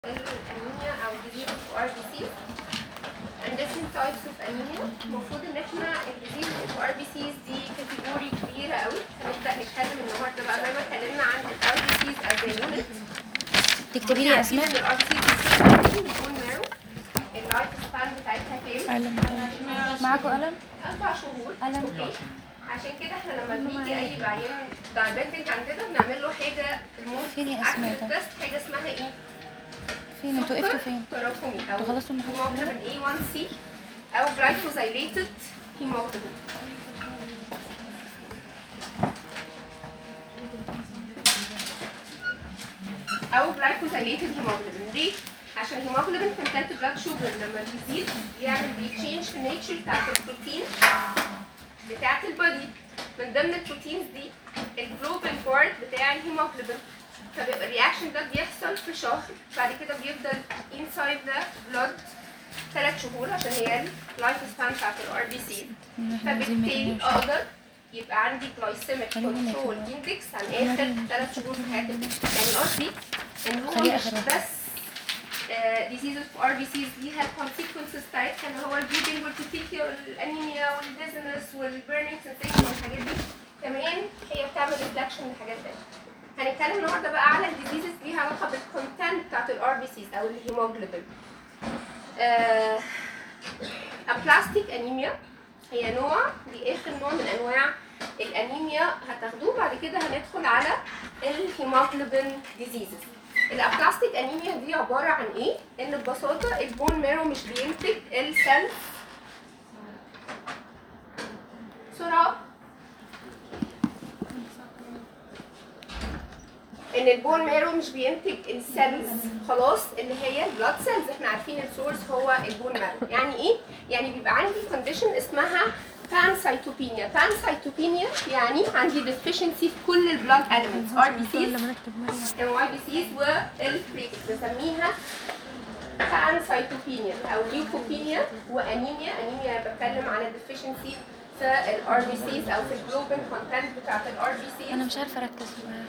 الانيميا او disease of RBC and different types of anemia المفروض ان احنا الديزيز of RBCs دي كاتيجوري كبيره قوي هنبدا نتكلم النهارده بقى زي ما اتكلمنا عن ال RBCs as a unit تكتبي لي اسماء ال RBCs بتكون مارو اللايف سبان بتاعتها كام؟ قلم معاكم قلم اربع شهور قلم. اوكي عشان كده احنا لما بنيجي اي عيان دايبيتك عندنا بنعمل له حاجه فين يا أسماء ده؟ بس حاجه اسمها ايه؟ فين انتوا وقفتوا فين تراكمي او انتوا خلصتوا المحاضرة هيموجلوبين A1C او glycosylated hemoglobin او glycosylated hemoglobin ليه؟ عشان الهيموجلوبين كونتنت بلاد شوجر لما بيزيد بيعمل بيتشينج في النيتشر بتاعت البروتين بتاعت البودي من ضمن البروتينز دي الجلوبين بارت بتاع الهيموجلوبين فبيبقى الرياكشن ده بيحصل في شهر بعد كده بيفضل inside the blood ثلاث شهور عشان هي اللايف سبان بتاعت الار بي سي فبالتالي اقدر يبقى عندي glycemic خلينا control نكمل. index عن اخر ثلاث شهور في حياه البنت يعني قصدي ان هو خليه مش آخر واحد. بس diseases في ار بي سيز ليها consequences بتاعتها اللي هو البليدنج والبيتيكيا والانيميا والديزنس والبيرنينج سنسيشن والحاجات دي كمان هي بتعمل ريفلكشن لحاجات تانية هنتكلم النهارده بقى على الديزيزز ليها علاقه بالكونتنت بتاعت الار بي سيز او الهيموجلوبين آه ابلاستيك انيميا هي نوع دي اخر نوع من انواع الانيميا هتاخدوه بعد كده هندخل على الهيموجلوبين ديزيزز الابلاستيك انيميا دي عباره عن ايه ان ببساطه البون مارو مش بينتج السيلز بسرعه ان البون مارو مش بينتج السيلز خلاص اللي هي البلاد سيلز احنا عارفين السورس هو البون مارو يعني ايه يعني بيبقى عندي كونديشن اسمها بانسايتوبينيا بانسايتوبينيا يعني عندي deficiency في كل البلاد elements ار بي سيز لما نكتب مريم ام واي بي سيز والبليتس بسميها بانسايتوبينيا او ليوكوبينيا وانيميا انيميا بتكلم على deficiency في الار بي سيز او في الجلوبين كونتنت بتاعت الار بي سيز انا مش عارفه اركز معاها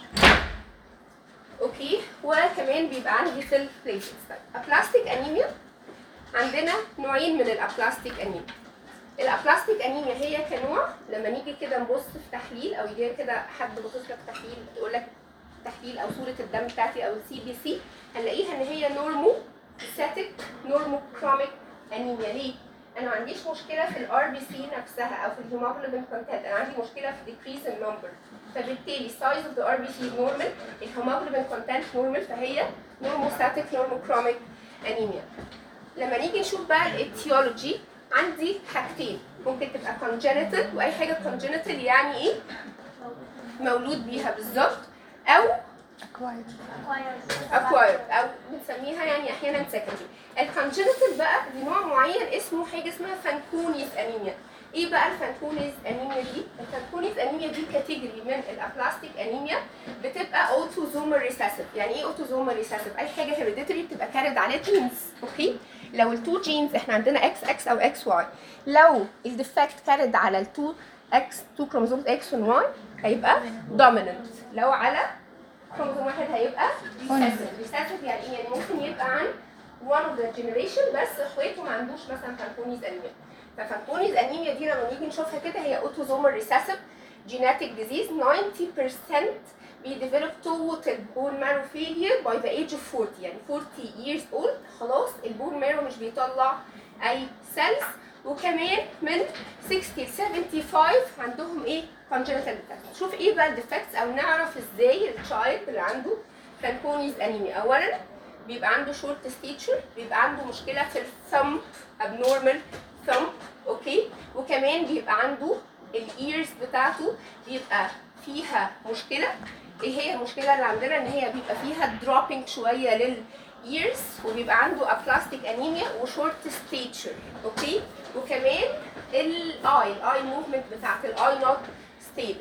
اوكي وكمان بيبقى عندي في البليتس ابلاستيك انيميا عندنا نوعين من الابلاستيك انيميا الابلاستيك انيميا هي كنوع لما نيجي كده نبص في تحليل او يجي كده حد باصص لك تحليل تقول لك تحليل او صوره الدم بتاعتي او السي بي سي هنلاقيها ان هي نورمو ساتيك نورمو كروميك انيميا ليه؟ انا ما عنديش مشكله في الار بي سي نفسها او في الهيموجلوبين كونتنت انا عندي مشكله في decrease in number فبالتالي size of the RBC is normal الهيموجلوبين content normal فهي normostatic normochromic anemia لما نيجي نشوف بقى الاتيولوجي عندي حاجتين ممكن تبقى congenital واي حاجه congenital يعني ايه مولود بيها بالظبط او acquired او بنسميها يعني احيانا secondary الكونجنتال بقى دي نوع معين اسمه حاجه اسمها فانكونيز انيميا ايه بقى الفانكونيز انيميا دي الفانكونيز انيميا دي كاتيجوري من الابلاستيك انيميا بتبقى اوتوزومال ريسيسيف يعني ايه اوتوزومال ريسيسيف اي حاجه هيريديتري بتبقى كارد عليها جينز اوكي لو التو جينز احنا عندنا اكس اكس او اكس واي لو الديفكت كارد على التو اكس تو كروموزومز اكس واي هيبقى دوميننت لو على كروموزوم واحد هيبقى ريسيسيف ريسيسيف يعني ايه يعني ممكن يبقى عن one of the generation بس اخواته ما عندوش مثلا فانكونيز انيميا ففانكونيز انيميا دي لما نيجي نشوفها كده هي اوتوزومال ريسيسيف جيناتيك ديزيز 90% بيديفلوب total bone marrow failure by the age of 40 يعني 40 years old خلاص البون مارو مش بيطلع اي سيلز وكمان من 60 ل 75 عندهم ايه congenital defects شوف ايه بقى الديفكتس او نعرف ازاي التشايلد اللي عنده فانكونيز انيميا اولا بيبقى عنده شورت ستيتشر بيبقى عنده مشكله في الثمب abnormal thumb اوكي وكمان بيبقى عنده الايرز بتاعته بيبقى فيها مشكله ايه هي المشكله اللي عندنا ان هي بيبقى فيها دروبينج شويه للايرز وبيبقى عنده ابلاستيك انيميا وشورت ستيتشر اوكي وكمان الاي الاي موفمنت بتاعت الاي نوت ستيبل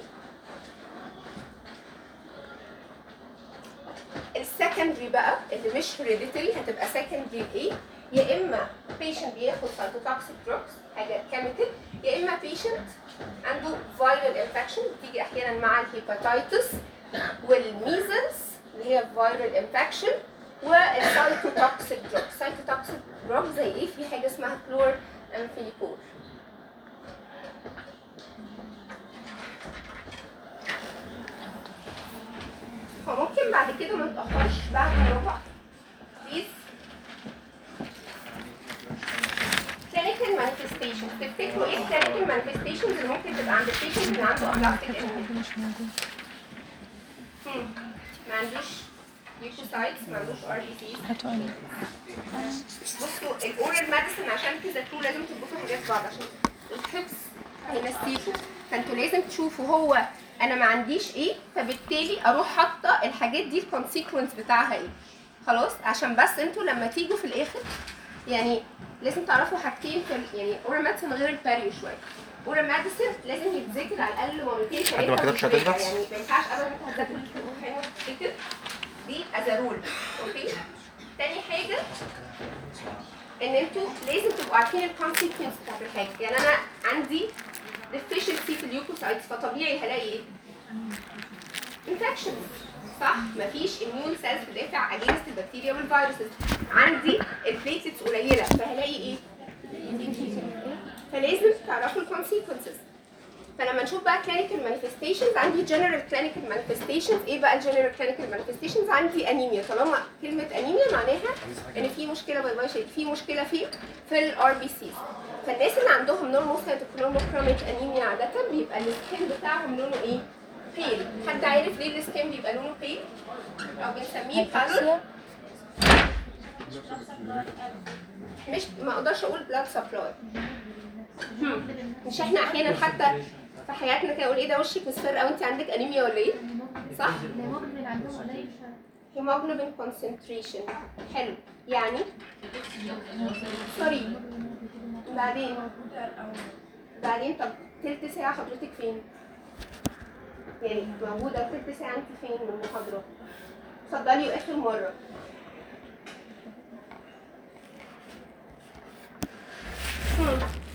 السكندري بقى اللي مش هيريديتري هتبقى سكندري ايه يا اما بيشنت بياخد سايتوتوكسيك دروجز حاجه كيميكال يا اما بيشنت عنده فايرال انفكشن بتيجي احيانا مع الهيباتيتس والميزلز اللي هي فايرال انفكشن والسايتوتوكسيك دروج سايتوتوكسيك دروج زي ايه في حاجه اسمها كلور امفيليكور فممكن بعد كده ما نتاخرش بعد ربع بليز clinical manifestations تفتكروا ايه clinical manifestations اللي ممكن تبقى عند البيشنت اللي عنده ابلاستيك انيميا مش موجود هم، ما عندوش ليوكوسايتس ما عندوش ار بي سيز هاتوا أنا. بصوا الاورال ماديسن عشان تذاكروه لازم تربطوا حاجات في بعض عشان الحفظ هينسيكوا فانتوا لازم تشوفوا هو انا ما عنديش ايه فبالتالي اروح حاطه الحاجات دي الكونسيكونس بتاعها ايه خلاص عشان بس انتوا لما تيجوا في الاخر يعني لازم تعرفوا حاجتين في ال- يعني اورال ماديسن غير الباريو شويه اورال ماديسن لازم يتذاكر على الاقل مرتين حد ما ثلاثه كتبش في البريك. هتنفع؟ يعني ما ينفعش ابدا تهزقوا الامتحان وتفتكر دي از رول اوكي تاني حاجه ان انتوا لازم تبقوا عارفين الكونسيكونس بتاعت الحاجه يعني انا عندي deficiency في اليوكوسايتس فطبيعي هلاقي ايه؟ infections صح؟ مفيش immune cells تدافع against البكتيريا والفيروسز عندي البليتلتس قليله فهلاقي ايه؟ فلازم تعرفوا الكونسيكونسز فلما نشوف بقى clinical manifestations عندي general clinical manifestations ايه بقى الجنرال clinical manifestations عندي انيميا طالما كلمه انيميا معناها ان في مشكله باي باي شيء في مشكله في في الار بي سيز فالناس اللي عندهم نورموسايتوكروموكروميك انيميا عاده بيبقى السكين بتاعهم لونه ايه؟ بيل حد عارف ليه السكين بيبقى لونه بيل؟ او بنسميه بالور مش ما اقدرش اقول بلاد سبلاي مش احنا احيانا حتى في حياتنا كده اقول ايه ده وشك مصفر او انت عندك انيميا ولا ايه؟ صح؟ الهيموجلوبين عندهم قليل هيموجلوبين كونسنتريشن حلو يعني سوري بعدين بعدين طب تلت ساعة حضرتك فين؟ يعني موجودة تلت ساعة انت فين من المحاضرة؟ اتفضلي واخر مرة هم.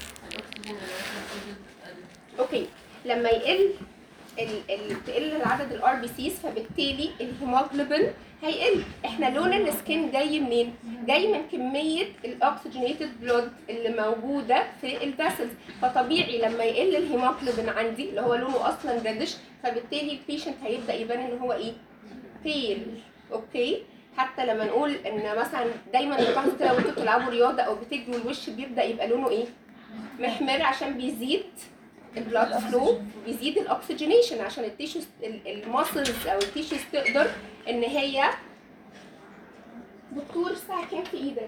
اوكي لما يقل ال ال تقل عدد الار بي سيز فبالتالي الهيموجلوبين هيقل احنا لون السكين جاي منين جاي من كميه الاكسجينيتد بلود اللي موجوده في الفاسلز فطبيعي لما يقل الهيموجلوبين عندي اللي هو لونه اصلا ريدش فبالتالي البيشنت هيبدا يبان ان هو ايه بيل اوكي حتى لما نقول ان مثلا دايما بتلاحظوا كده وانتوا بتلعبوا رياضه او بتجروا الوش بيبدا يبقى لونه ايه محمر عشان بيزيد البلاد فلو بيزيد الاكسجينيشن عشان التيشوز الماسلز او التيشوز تقدر ان هي دكتور الساعه كام في ايدك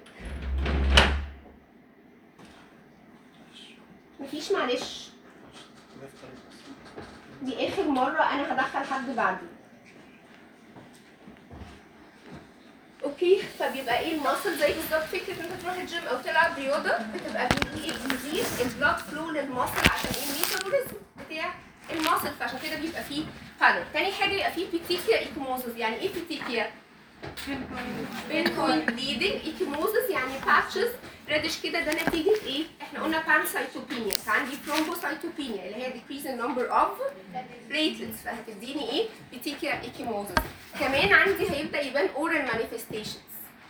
مفيش معلش دي اخر مره انا هدخل حد بعدي اوكي فبيبقى ايه الماسل زي بالظبط فكره ان انت تروح الجيم او تلعب رياضه بتبقى بيزيد بيزيد البلاد فلو للماسل عشان ايه الميتابوليزم بتاع الماسل فعشان كده بيبقى فيه بالور تاني حاجه يبقى فيه بيتيكيا ايكوموزس يعني ايه بيتيكيا؟ بينبوينت بليدنج ايكيموزس يعني باتشز ريدش كده ده نتيجه ايه؟ احنا قلنا بانسايتوبينيا فعندي ثرومبوسايتوبينيا اللي هي decrease in number of platelets فهتديني ايه؟ بيتيكيا ايكيموزس كمان عندي هيبدا يبان oral manifestations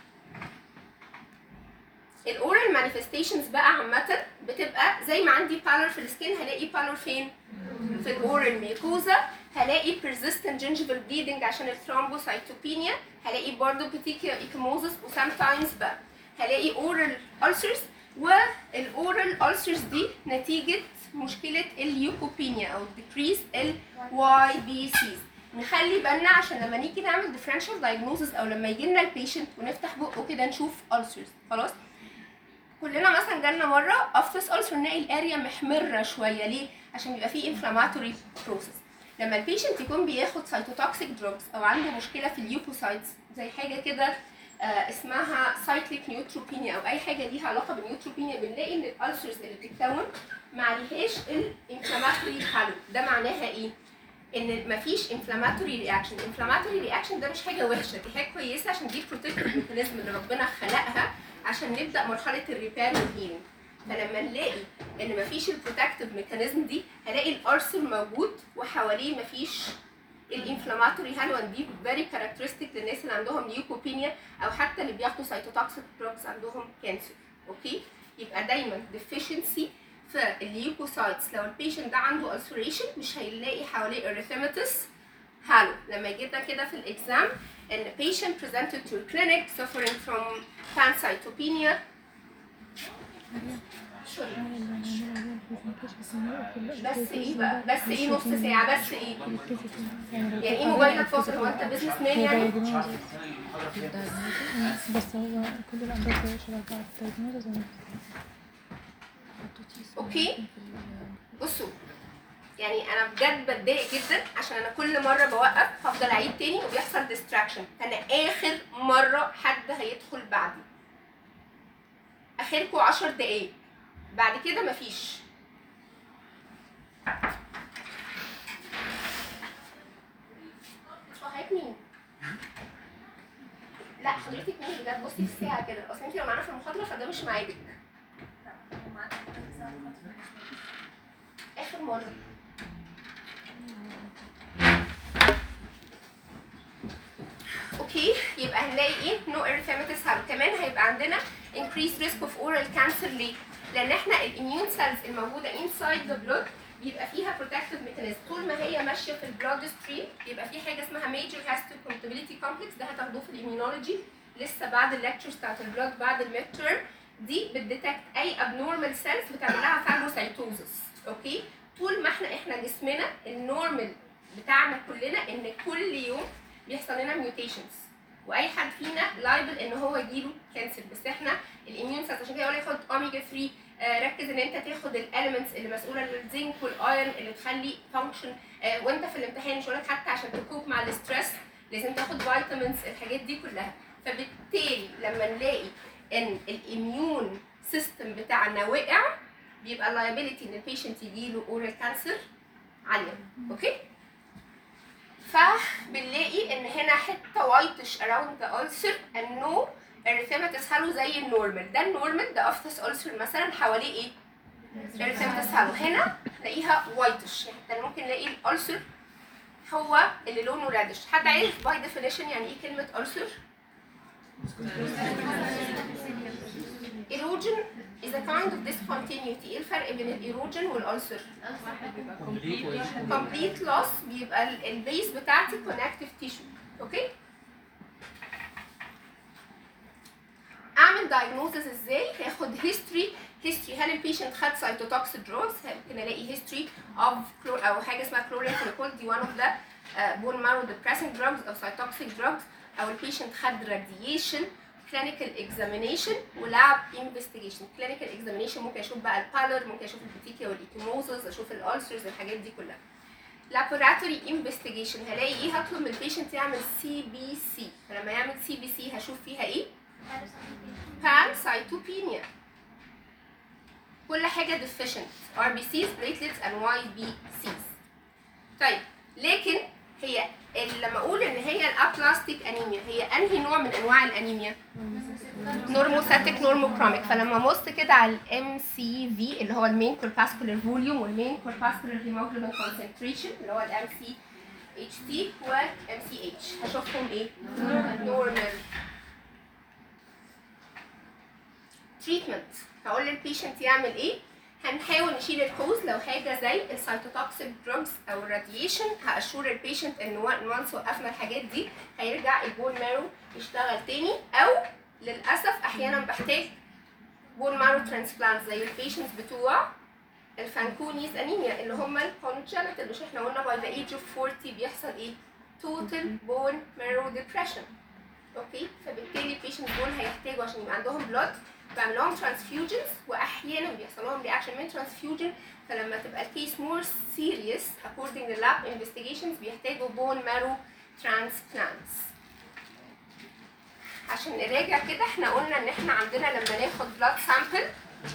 الاورال مانيفستيشنز بقى عامة بتبقى زي ما عندي بالور في السكين هلاقي بالور فين؟ في الاورال ميكوزا هلاقي persistent gingival bleeding عشان الثرومبوسايتوبينيا هلاقي برضه بيتيكيا ايكوموزس وسام تايمز بقى هلاقي اورال ulcers والاورال ulcers دي نتيجة مشكلة اليوكوبينيا او decrease ال YBCs نخلي بالنا عشان لما نيجي نعمل differential diagnosis او لما يجي لنا البيشنت ونفتح بقه كده نشوف ulcers خلاص كلنا مثلا جالنا مره افتس ulcer نلاقي الاريا محمره شويه ليه عشان بيبقى فيه inflammatory process لما البيشنت يكون بياخد سايتوتوكسيك دروجز او عنده مشكله في اليوكوسايتس زي حاجه كده آه اسمها سايكليك نيوتروبينيا او اي حاجه ليها علاقه بالنيوتروبينيا بنلاقي ان الالسرز اللي بتتكون ما عليهاش الانفلاماتوري حلو ده معناها ايه ان مفيش انفلاماتوري رياكشن انفلاماتوري رياكشن ده مش حاجه وحشه دي حاجه كويسه عشان دي بروتكتيف ميكانيزم اللي ربنا خلقها عشان نبدا مرحله الريبير والهيلينج فلما نلاقي ان مفيش البروتكتيف ميكانيزم دي هلاقي الارسل موجود وحواليه مفيش الانفلاماتوري هالو دي فيري كاركترستيك للناس اللي عندهم ليوكوبينيا او حتى اللي بياخدوا سايتوتوكسيك دراجز عندهم كانسر اوكي يبقى دايما deficiency في الليوكوسايتس لو البيشنت ده عنده ulceration مش هيلاقي حواليه erythematous هالو لما جينا كده في الاكزام ان patient presented to clinic suffering from pancytopenia بس ايه بقى بس ايه نص ساعه بس ايه يعني ايه موبايلك فاصل هو انت بزنس مان يعني بس هو كل الأمراض زي شبه بعض diagnosis اوكي بصوا يعني انا بجد بتضايق جدا عشان انا كل مره بوقف هفضل اعيد تاني وبيحصل ديستراكشن انا اخر مره حد هيدخل بعدي اخركم عشر دقايق بعد كده مفيش حضرتك مين؟ لا حضرتك مين بجد بصي في الساعه كده اصل انت لو معانا في المحاضره فده مش ميعادك اخر مره اوكي يبقى هنلاقي ايه نو اريثيماتيس هارم كمان هيبقى عندنا increased risk of oral cancer ليه؟ لان احنا الاميون سيلز الموجوده inside the blood بيبقى فيها protective mechanism طول ما هي ماشيه في البلاد ستريم بيبقى في حاجه اسمها major histocompatibility complex ده هتاخدوه في الاميونولوجي لسه بعد الليكتشرز بتاعت البلاد بعد الميد تيرم دي بتديتكت اي abnormal cells بتعمل لها فاجوسايتوزس اوكي طول ما احنا احنا جسمنا النورمال بتاعنا كلنا ان كل يوم بيحصل لنا ميوتيشنز واي حد فينا لايبل ان هو يجيله كانسر بس احنا الاميون سيلز عشان كده يقول لك خد اوميجا 3 آه ركز ان انت تاخد الاليمنتس اللي مسؤوله للزنك والايرون اللي تخلي فانكشن آه وانت في الامتحان مش هقول لك حتى عشان تكوب مع الاسترس لازم تاخد فيتامينز الحاجات دي كلها فبالتالي لما نلاقي ان الاميون سيستم بتاعنا وقع بيبقى اللايبيليتي ان البيشنت يجيله اورال كانسر عاليه اوكي فبنلاقي ان هنا حته وايتش اراوند ذا ulcer and no erythematous halo زي النورمال ده النورمال ده افتس ulcer مثلا حواليه ايه erythematous halo هنا نلاقيها وايتش يعني ممكن نلاقي الالسر هو اللي لونه رادش حد عارف باي ديفينيشن يعني ايه كلمه ulcer erosion is a kind of discontinuity ايه الفرق بين الايروجن والالسر complete loss بيبقى ال- البيس بتاعتي connective tissue اوكي اعمل diagnosis ازاي هاخد history history هل البيشنت خد cytotoxic drugs ممكن الاقي history of chlor او حاجه اسمها chloramphenicol دي one of the uh, bone marrow depressing drugs او cytotoxic drugs او البيشنت خد radiation clinical examination ولاب investigation clinical examination ممكن اشوف بقى البالر ممكن اشوف البتيكيا والايكيموزز اشوف الالسرز الحاجات دي كلها laboratory investigation هلاقي ايه هطلب من البيشنت يعمل سي بي سي فلما يعمل سي بي سي هشوف فيها ايه pancytopenia كل حاجه deficient RBCs platelets and YBCs طيب لكن هي ال- لما اقول ان هي الابلاستيك انيميا هي انهي نوع من انواع الانيميا نورموساتيك نورموكروميك فلما ابص كده على الام سي في اللي هو المين كورباسكولار فوليوم والمين كورباسكولار هيموجلوبين كونسنتريشن اللي هو الام سي اتش تي وام سي اتش هشوفهم ايه نورمال تريتمنت هقول للبيشنت يعمل ايه هنحاول نشيل الكوز لو حاجه زي السايتوتوكسيك دراجز او الراديشن هاشور البيشنت ان وانس وقفنا الحاجات دي هيرجع البون مارو يشتغل تاني او للاسف احيانا بحتاج بون مارو ترانسبلانت زي البيشنتس بتوع الفانكونيز انيميا اللي هم الكونجنتال مش احنا قلنا باي ذا ايج اوف 40 بيحصل ايه؟ توتال بون مارو ديبريشن اوكي فبالتالي البيشنتس دول هيحتاجوا عشان يبقى عندهم بلود بعمل لهم ترانسفيوجنز واحيانا بيحصل لهم رياكشن من ترانسفيوجن فلما تبقى الكيس مور سيريس according to lab investigations بيحتاجوا بون مارو ترانسبلانتس عشان نراجع كده احنا قلنا ان احنا عندنا لما ناخد بلاد سامبل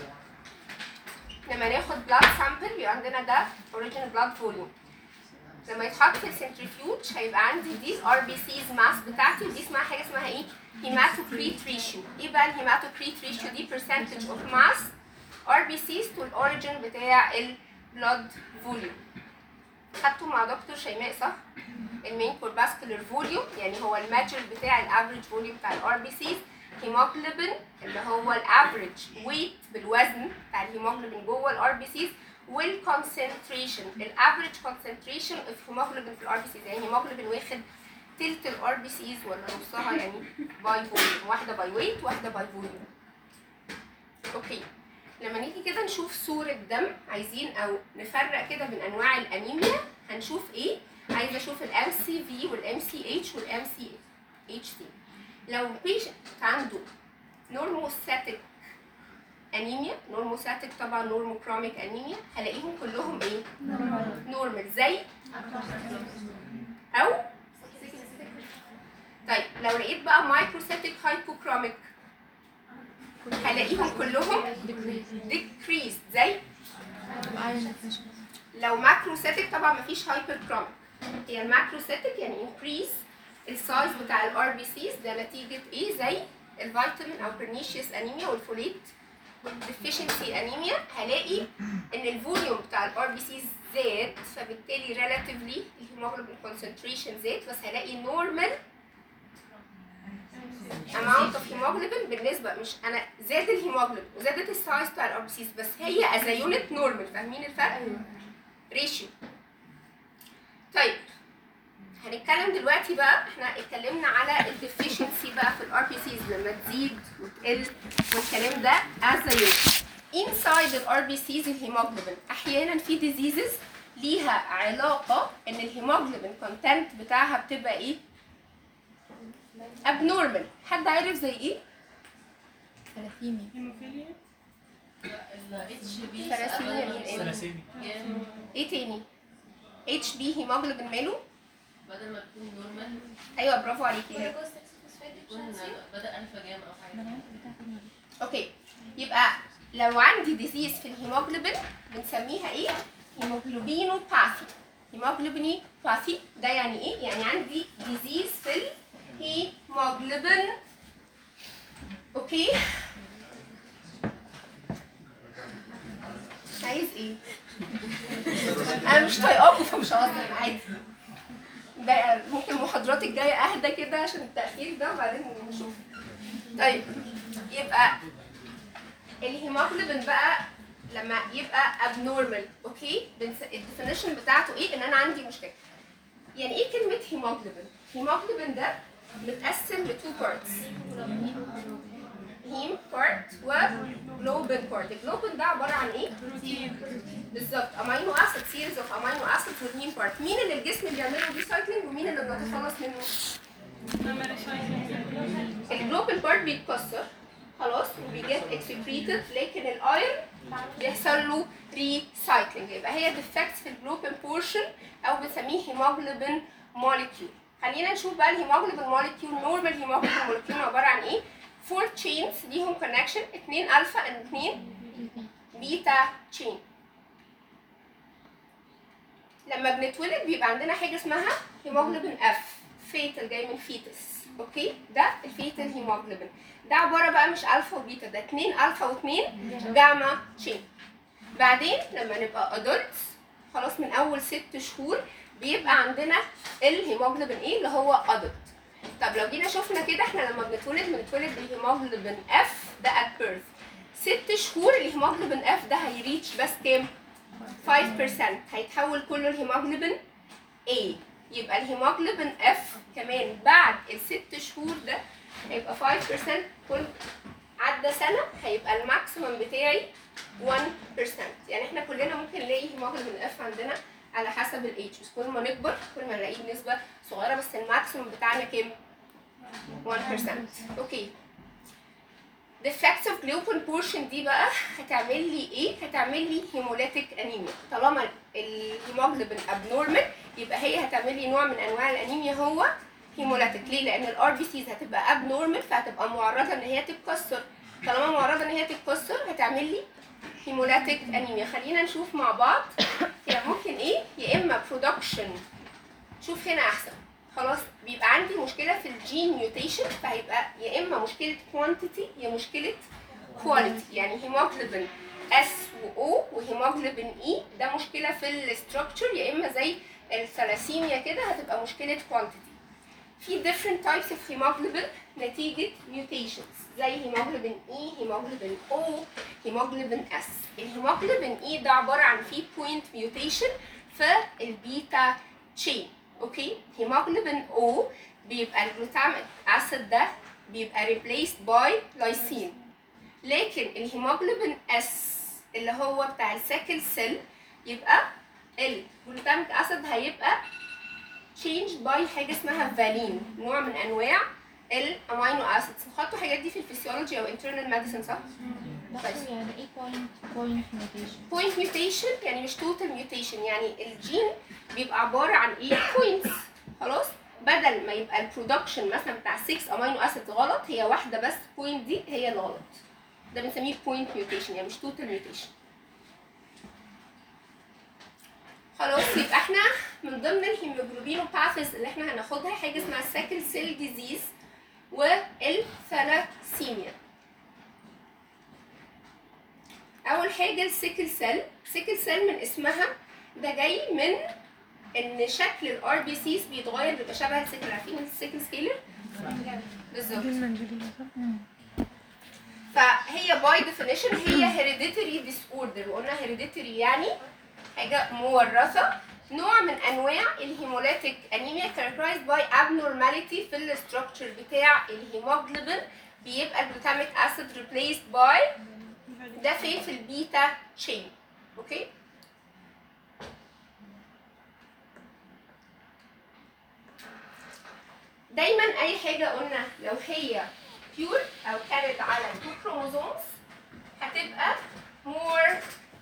لما ناخد بلاد سامبل بيبقى عندنا ده اوريجينال بلاد فوليوم لما يتحط في السنتريفيوج هيبقى عندي دي الار بي سيز ماس بتاعتي ودي اسمها حاجه اسمها ايه؟ هيماتوكريت ريشيو ايه بقى الهيماتوكريت ريشيو دي percentage اوف ماس ار بي سيز تو الاوريجين بتاع البلاد فوليوم خدته مع دكتور شيماء صح؟ المين كورباسكولار فوليوم يعني هو الماتشر بتاع الافريج فوليوم بتاع الار بي سيز هيموجلوبين اللي هو الافريج ويت بالوزن بتاع الهيموجلوبين جوه الار بي سيز والكونسنتريشن الافريج كونسنتريشن اوف هيموجلوبين في الار بي سيز يعني هيموجلوبين واخد تلت الار بي سيز ولا نصها يعني باي فوليوم واحده باي ويت واحده باي فوليوم اوكي لما نيجي كده نشوف صورة دم عايزين او نفرق كده بين انواع الانيميا هنشوف ايه عايزه اشوف الام سي في والام سي اتش والام سي اتش تي لو بيشنت عنده نورموستاتيك انيميا نورموستاتيك طبعا نورموكروميك انيميا هلاقيهم كلهم ايه نورمال زي او طيب لو لقيت بقى مايكروسيتيك هايبوكروميك هلاقيهم كلهم decreased زي لو ماكروسيتيك طبعا مفيش هايبر كروميك هي الماكروسيتيك يعني increase السايز بتاع الار بي سيز ده نتيجه ايه زي الفيتامين او برنيشيوس انيميا والفوليت deficiency انيميا هلاقي ان الفوليوم بتاع الار بي سيز زاد فبالتالي relatively الهيموجلوبين concentration زاد بس هلاقي normal amount of hemoglobin بالنسبه مش انا زاد الهيموجلوبين وزادت السايز بتاع الار بي سيز بس هي از يونت نورمال فاهمين الفرق؟ ريشيو طيب هنتكلم دلوقتي بقى احنا اتكلمنا على الديفيشنسي بقى في الار بي سيز لما تزيد وتقل والكلام ده از يونت inside الار بي سيز الهيموجلوبين احيانا في ديزيزز ليها علاقه ان الهيموجلوبين كونتنت بتاعها بتبقى ايه؟ abnormal حد عارف زي ايه؟ ثلاثيميا ثلاسيميا ثلاسيمي ايه تاني؟ اتش بي هيموجلوبين ماله؟ بدل ما تكون نورمال ايوه برافو عليكي تكون بدأ انفجام او حاجه اوكي يبقى لو عندي ديزيز في الهيموجلوبين بنسميها ايه؟ هيموجلوبينوباثي هيموجلوبينوباثي ده يعني ايه؟ يعني عندي ديزيز في الهيموجلوبين اوكي عايز ايه؟ انا مش طايقاكم فمش هقدر عادي ده ممكن المحاضرات الجايه اهدى كده عشان التاخير ده وبعدين نشوف طيب يبقى الهيموجلوبين بقى لما يبقى abnormal اوكي الديفينيشن بتاعته ايه ان انا عندي مشكله يعني ايه كلمه هيموجلوبين هيموجلوبين ده متقسم لتو بارتس هيم بارت وجلوبين بارت الجلوبين ده عباره عن ايه بالظبط امينو اسيد سيريز اوف امينو اسيد والهيم بارت مين اللي الجسم بيعمله ريسايكلينج ومين اللي بنتخلص منه الجلوبين بارت بيتكسر خلاص وبيجيت اكسكريتد لكن الايرون بيحصل له ريسايكلينج يبقى هي ديفكتس في الجلوبين بورشن او بنسميه هيموجلوبين موليكيول خلينا نشوف بقى الهيموجلوبين موليكيول نورمال هيموجلوبين موليكيول عباره عن ايه فور تشينز ليهم كونكشن اتنين الفا and اتنين بيتا تشين لما بنتولد بيبقى عندنا حاجه اسمها هيموجلوبين اف فيتال جاي من فيتس اوكي ده الفيتال هيموجلوبين ده عباره بقى مش الفا وبيتا ده اتنين الفا واتنين جاما تشين بعدين لما نبقى ادلتس خلاص من اول ست شهور بيبقى عندنا الهيموجلوبين ايه اللي هو ادلت طب لو جينا شفنا كده احنا لما بنتولد بنتولد بالهيموجلوبين اف ده ات بيرث ست شهور الهيموجلوبين اف ده هيريتش بس كام 5% هيتحول كله الهيموجلوبين A يبقى الهيموجلوبين F كمان بعد الست شهور ده هيبقى 5% كل عدى سنة هيبقى الماكسيمم بتاعي 1% يعني احنا كلنا ممكن نلاقي هيموجلوبين F عندنا على حسب الايدج بس كل ما نكبر كل ما نلاقيه بنسبة صغيرة بس الماكسيمم بتاعنا كام؟ 1% اوكي defective gluten portion دي بقى هتعمل لي ايه؟ هتعمل لي هيموليتيك انيميا طالما الهيموجلوبين abnormal يبقى هي هتعمل لي نوع من انواع الانيميا هو هيموليتيك ليه؟ لان الار بي سيز هتبقى abnormal فهتبقى معرضه ان هي تتكسر طالما معرضه ان هي تتكسر هتعمل لي هيموليتيك انيميا خلينا نشوف مع بعض يعني ممكن ايه؟ يا اما برودكشن شوف هنا احسن خلاص بيبقى عندي مشكله في الجين ميوتيشن فهيبقى يا اما مشكله كوانتيتي يا مشكله كواليتي يعني هيموجلوبين اس و او وهيموجلوبين اي ده مشكله في الاستراكشر يا اما زي الثلاسيميا كده هتبقى مشكله quantity في different types of hemoglobin نتيجة mutations زي هيموجلوبين E, هيموجلوبين O, هيموجلوبين S. الهيموجلوبين E ده عبارة عن فيه point mutation في البيتا تشين اوكي هيموجلوبين O بيبقى الجلوتاميك اسيد ده بيبقى replaced by lysine لكن الهيموجلوبين S اللي هو بتاع الساكل سيل يبقى الجلوتاميك اسيد هيبقى changed by حاجه اسمها فالين نوع من انواع الامينو اسيدز خدتوا الحاجات دي في الفسيولوجي او internal medicine صح؟ دكتور يعني ايه بوينت بوينت ميوتيشن point mutation يعني مش total mutation يعني الجين بيبقى عباره عن ايه points خلاص بدل ما يبقى البرودكشن مثلا بتاع 6 امينو اسيد غلط هي واحده بس point دي هي اللي غلط ده بنسميه point mutation يعني مش total mutation خلاص يبقى احنا من ضمن الهيموجلوبينوباثيز اللي احنا هناخدها حاجه اسمها الساكل سيل ديزيز والثلاسيميا اول حاجه السيكل سيل سيكل سيل من اسمها ده جاي من ان شكل الار بي سيز بيتغير بيبقى شبه السيكل عارفين السيكل سكيلر بالظبط دي المنجلية صح؟ فهي باي ديفينيشن هي هيريديتري ديس اوردر وقلنا هيريديتري يعني حاجه مورثه نوع من انواع الهيموليتيك انيميا characterized باي abnormality في الاستراكشر بتاع الهيموجلوبين بيبقى الجلوتاميك اسيد replaced باي ده فين في البيتا تشين اوكي دايما اي حاجه قلنا لو هي بيور او كانت على تو كروموزومز هتبقى more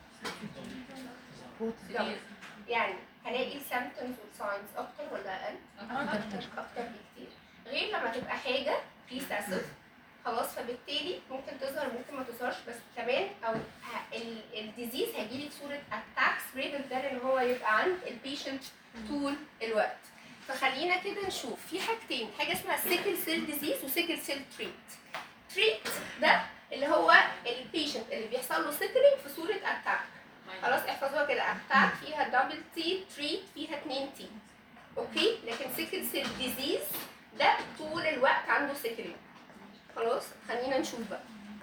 يعني هلاقي السيمبتومز والساينز اكتر ولا اقل؟ اكتر اكتر بكتير غير لما تبقى حاجه ريسيسيف خلاص فبالتالي ممكن تظهر ممكن ما تظهرش بس كمان او ه- ال- الديزيز هيجيلي في صوره اتاكس ريدر ذان ان هو يبقى عند البيشنت طول الوقت فخلينا كده نشوف في حاجتين حاجه اسمها سيكل سيل ديزيز وسيكل سيل تريت تريت ده اللي هو البيشنت اللي بيحصل له سيكلينج في صوره اتاك خلاص احفظوها كده اتاك فيها دبل تي تريت فيها اتنين تي اوكي لكن سيكل سيل ديزيز ده طول الوقت عنده سيكلينج خلاص خلينا نشوف بقى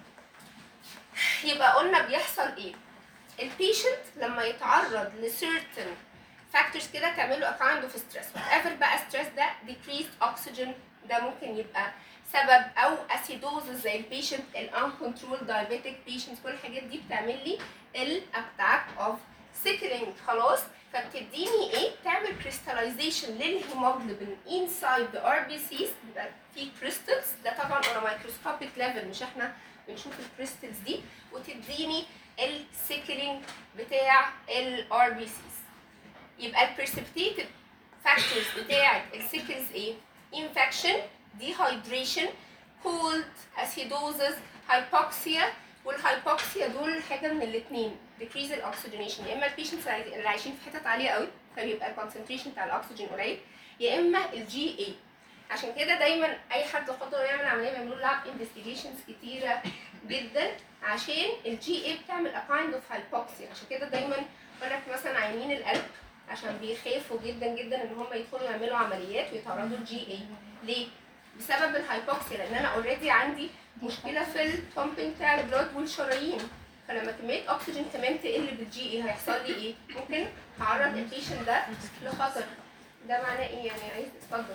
يبقى قلنا بيحصل ايه البيشنت لما يتعرض لسيرتن فاكتورز كده تعمل له kind of stress whatever بقى stress ده decreased oxygen ده ممكن يبقى سبب او acidosis زي البيشنت ال uncontrolled diabetic patients كل الحاجات دي بتعمل لي ال attack of sickling خلاص فبتديني ايه تعمل crystallization للهيموجلوبين inside the RBCs بيبقى في crystals ده طبعا on a microscopic level مش احنا بنشوف الكريستالز دي وتديني السيكلينج بتاع ال RBCs يبقى البرسبتيتيف فاكتورز بتاعه السيكلز ايه؟ infection dehydration cold acidosis hypoxia والهايبوكسيا دول حاجه من الاثنين decrease الاكسجينيشن يا اما البيشنتس اللي عايشين في حتت عاليه قوي فبيبقى الكونسنتريشن بتاع الاكسجين قليل يا اما الجي اي عشان كده دايما اي حد قدر يعمل عمليه بيعملوا لاب انفستيجيشنز كتيره جدا عشان الجي اي بتعمل a kind of hypoxia عشان كده دايما يقول لك مثلا عيانين القلب عشان بيخافوا جدا جدا ان هم يدخلوا يعملوا عمليات ويتعرضوا للجي اي ليه؟ بسبب الهايبوكسيا لان انا اوريدي عندي مشكله في البومبنج بتاع البلود والشرايين فلما كميه اكسجين كمان تقل بالجي اي هيحصل لي ايه؟ ممكن اعرض البيشنت ده لخطر ده معناه ايه يعني عايز اتفضل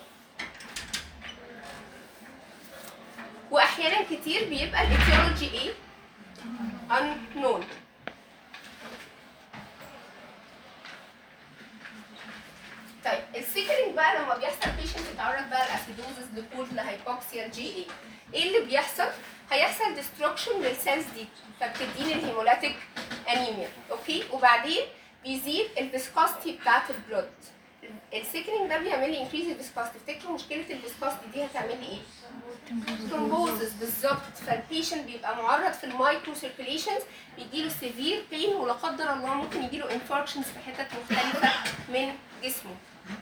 واحيانا كتير بيبقى الايتيولوجي ايه؟ unknown طيب السيكلينج بقى لما بيحصل بيشنت يتعرض بقى لاسيدوزس لكولد لهايبوكسيا جي اي ايه اللي بيحصل؟ هيحصل ديستركشن للسيلز دي فبتديني الهيمولاتيك انيميا اوكي وبعدين بيزيد الفيسكوستي بتاعت البلود السيكلينج ده بيعمل لي انكريز الفيسكوستي افتكروا مشكله الفيسكوستي دي هتعمل لي ايه؟ ثرومبوزس بالظبط فالبيشنت بيبقى معرض في المايكرو سيركيليشنز بيجيله سيفير بين ولا قدر الله ممكن يجيله انفاركشنز في حتت مختلفه من جسمه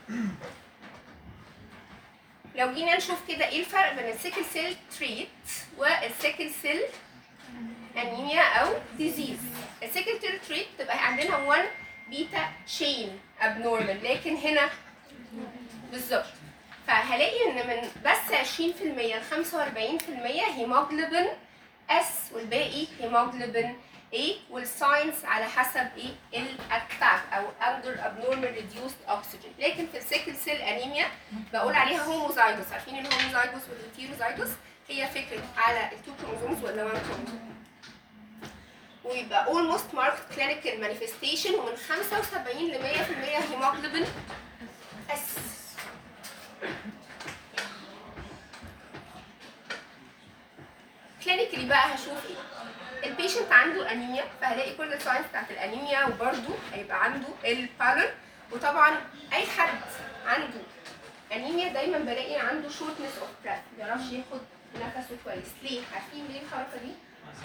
لو جينا نشوف كده ايه الفرق بين السيكل سيل تريت والسيكل سيل انيميا او ديزيز السيكل سيل تريت تبقى عندنا 1 بيتا تشين ابنورمال لكن هنا بالظبط فهلاقي ان من بس 20% ل 45% هيموجلوبين اس والباقي هيموجلوبين A والساينس على حسب ايه الاتاك او اندر abnormal reduced oxygen لكن في السيكل سيل انيميا بقول عليها هوموزايجوس عارفين الهوموزايجوس والهيتيروزايجوس هي فكره على التو كروموزومز ولا وان كروموزوم ويبقى almost marked clinical manifestation ومن 75 ل 100% هيموجلوبين اس كلينيكلي بقى هشوف ايه البيشنت عنده انيميا فهلاقي كل الساينس بتاعت الانيميا وبرده هيبقى عنده البالر وطبعا اي حد عنده انيميا دايما بلاقي عنده شورتنس اوف بريث ما بيعرفش ياخد نفسه كويس ليه عارفين ليه الحركه دي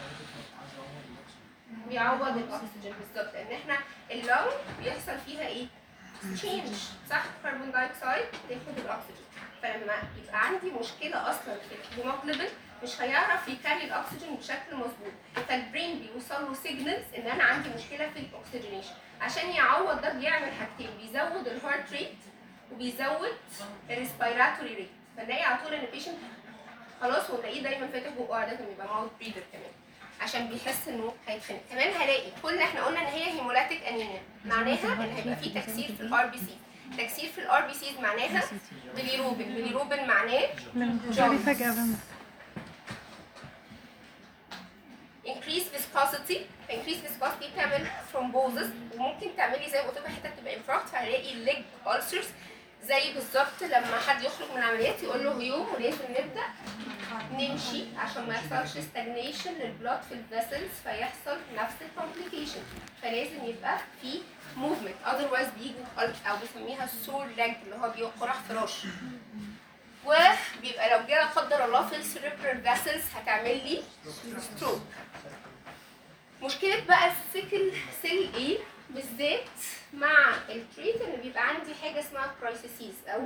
بيعوض الاكسجين بالظبط لان احنا اللنج بيحصل فيها ايه تشينج صح كربون دايوكسيد تاخد الاكسجين فلما يبقى عندي مشكله اصلا في الهيموجلوبين مش هيعرف يكاري الاكسجين بشكل مظبوط فالبرين بيوصل له سيجنالز ان انا عندي مشكله في الاكسجينيشن عشان يعوض ده بيعمل حاجتين بيزود الهارت ريت وبيزود الريسبيراتوري ريت فنلاقي على طول ان البيشنت خلاص ونلاقيه دايما فاتح بقه عاده بيبقى ماوث بريدر كمان عشان بيحس انه هيتخنق كمان هلاقي كل احنا قلنا ان هي هيمولاتيك انيميا معناها ان هيبقى في تكسير في الار بي سي تكسير في الار بي سيز معناها بليروبين بليروبين معناه جالي فجأة بمس increase viscosity increase viscosity بتعمل thrombosis وممكن تعملي زي ما قلت لكم حته تبقى انفراكت فهلاقي leg ulcers زي بالظبط لما حد يخرج من العمليات يقول له يوم ولازم نبدا نمشي عشان ما يحصلش stagnation للبلاد في الفيسلز فيحصل نفس الكومبليكيشن فلازم يبقى في movement otherwise بيجوا ulc- او بنسميها sore leg اللي هو بيقرح فراش وبيبقى لو جه لا قدر الله في السيريبرال فيسلز هتعمل لي ستروك مشكلة بقى السيكل سيل ايه بالذات مع التريت ان بيبقى عندي حاجة اسمها كرايسيسيز او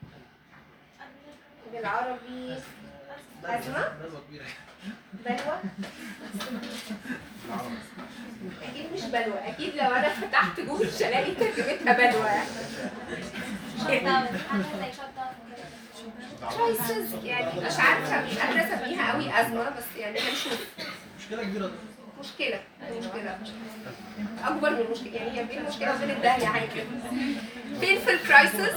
بالعربي أزمة بلوى أكيد مش بلوى أكيد لو أنا فتحت جوجل هلاقي ترجمتها بلوى يعني كرايسيس يعني مش عارفة مش قادرة أسميها قوي أزمة بس يعني هنشوف مشكلة كبيرة مشكلة مشكلة أكبر من المشكلة يعني هي بين المشكلة وبين الدهية حاجة كده painful crisis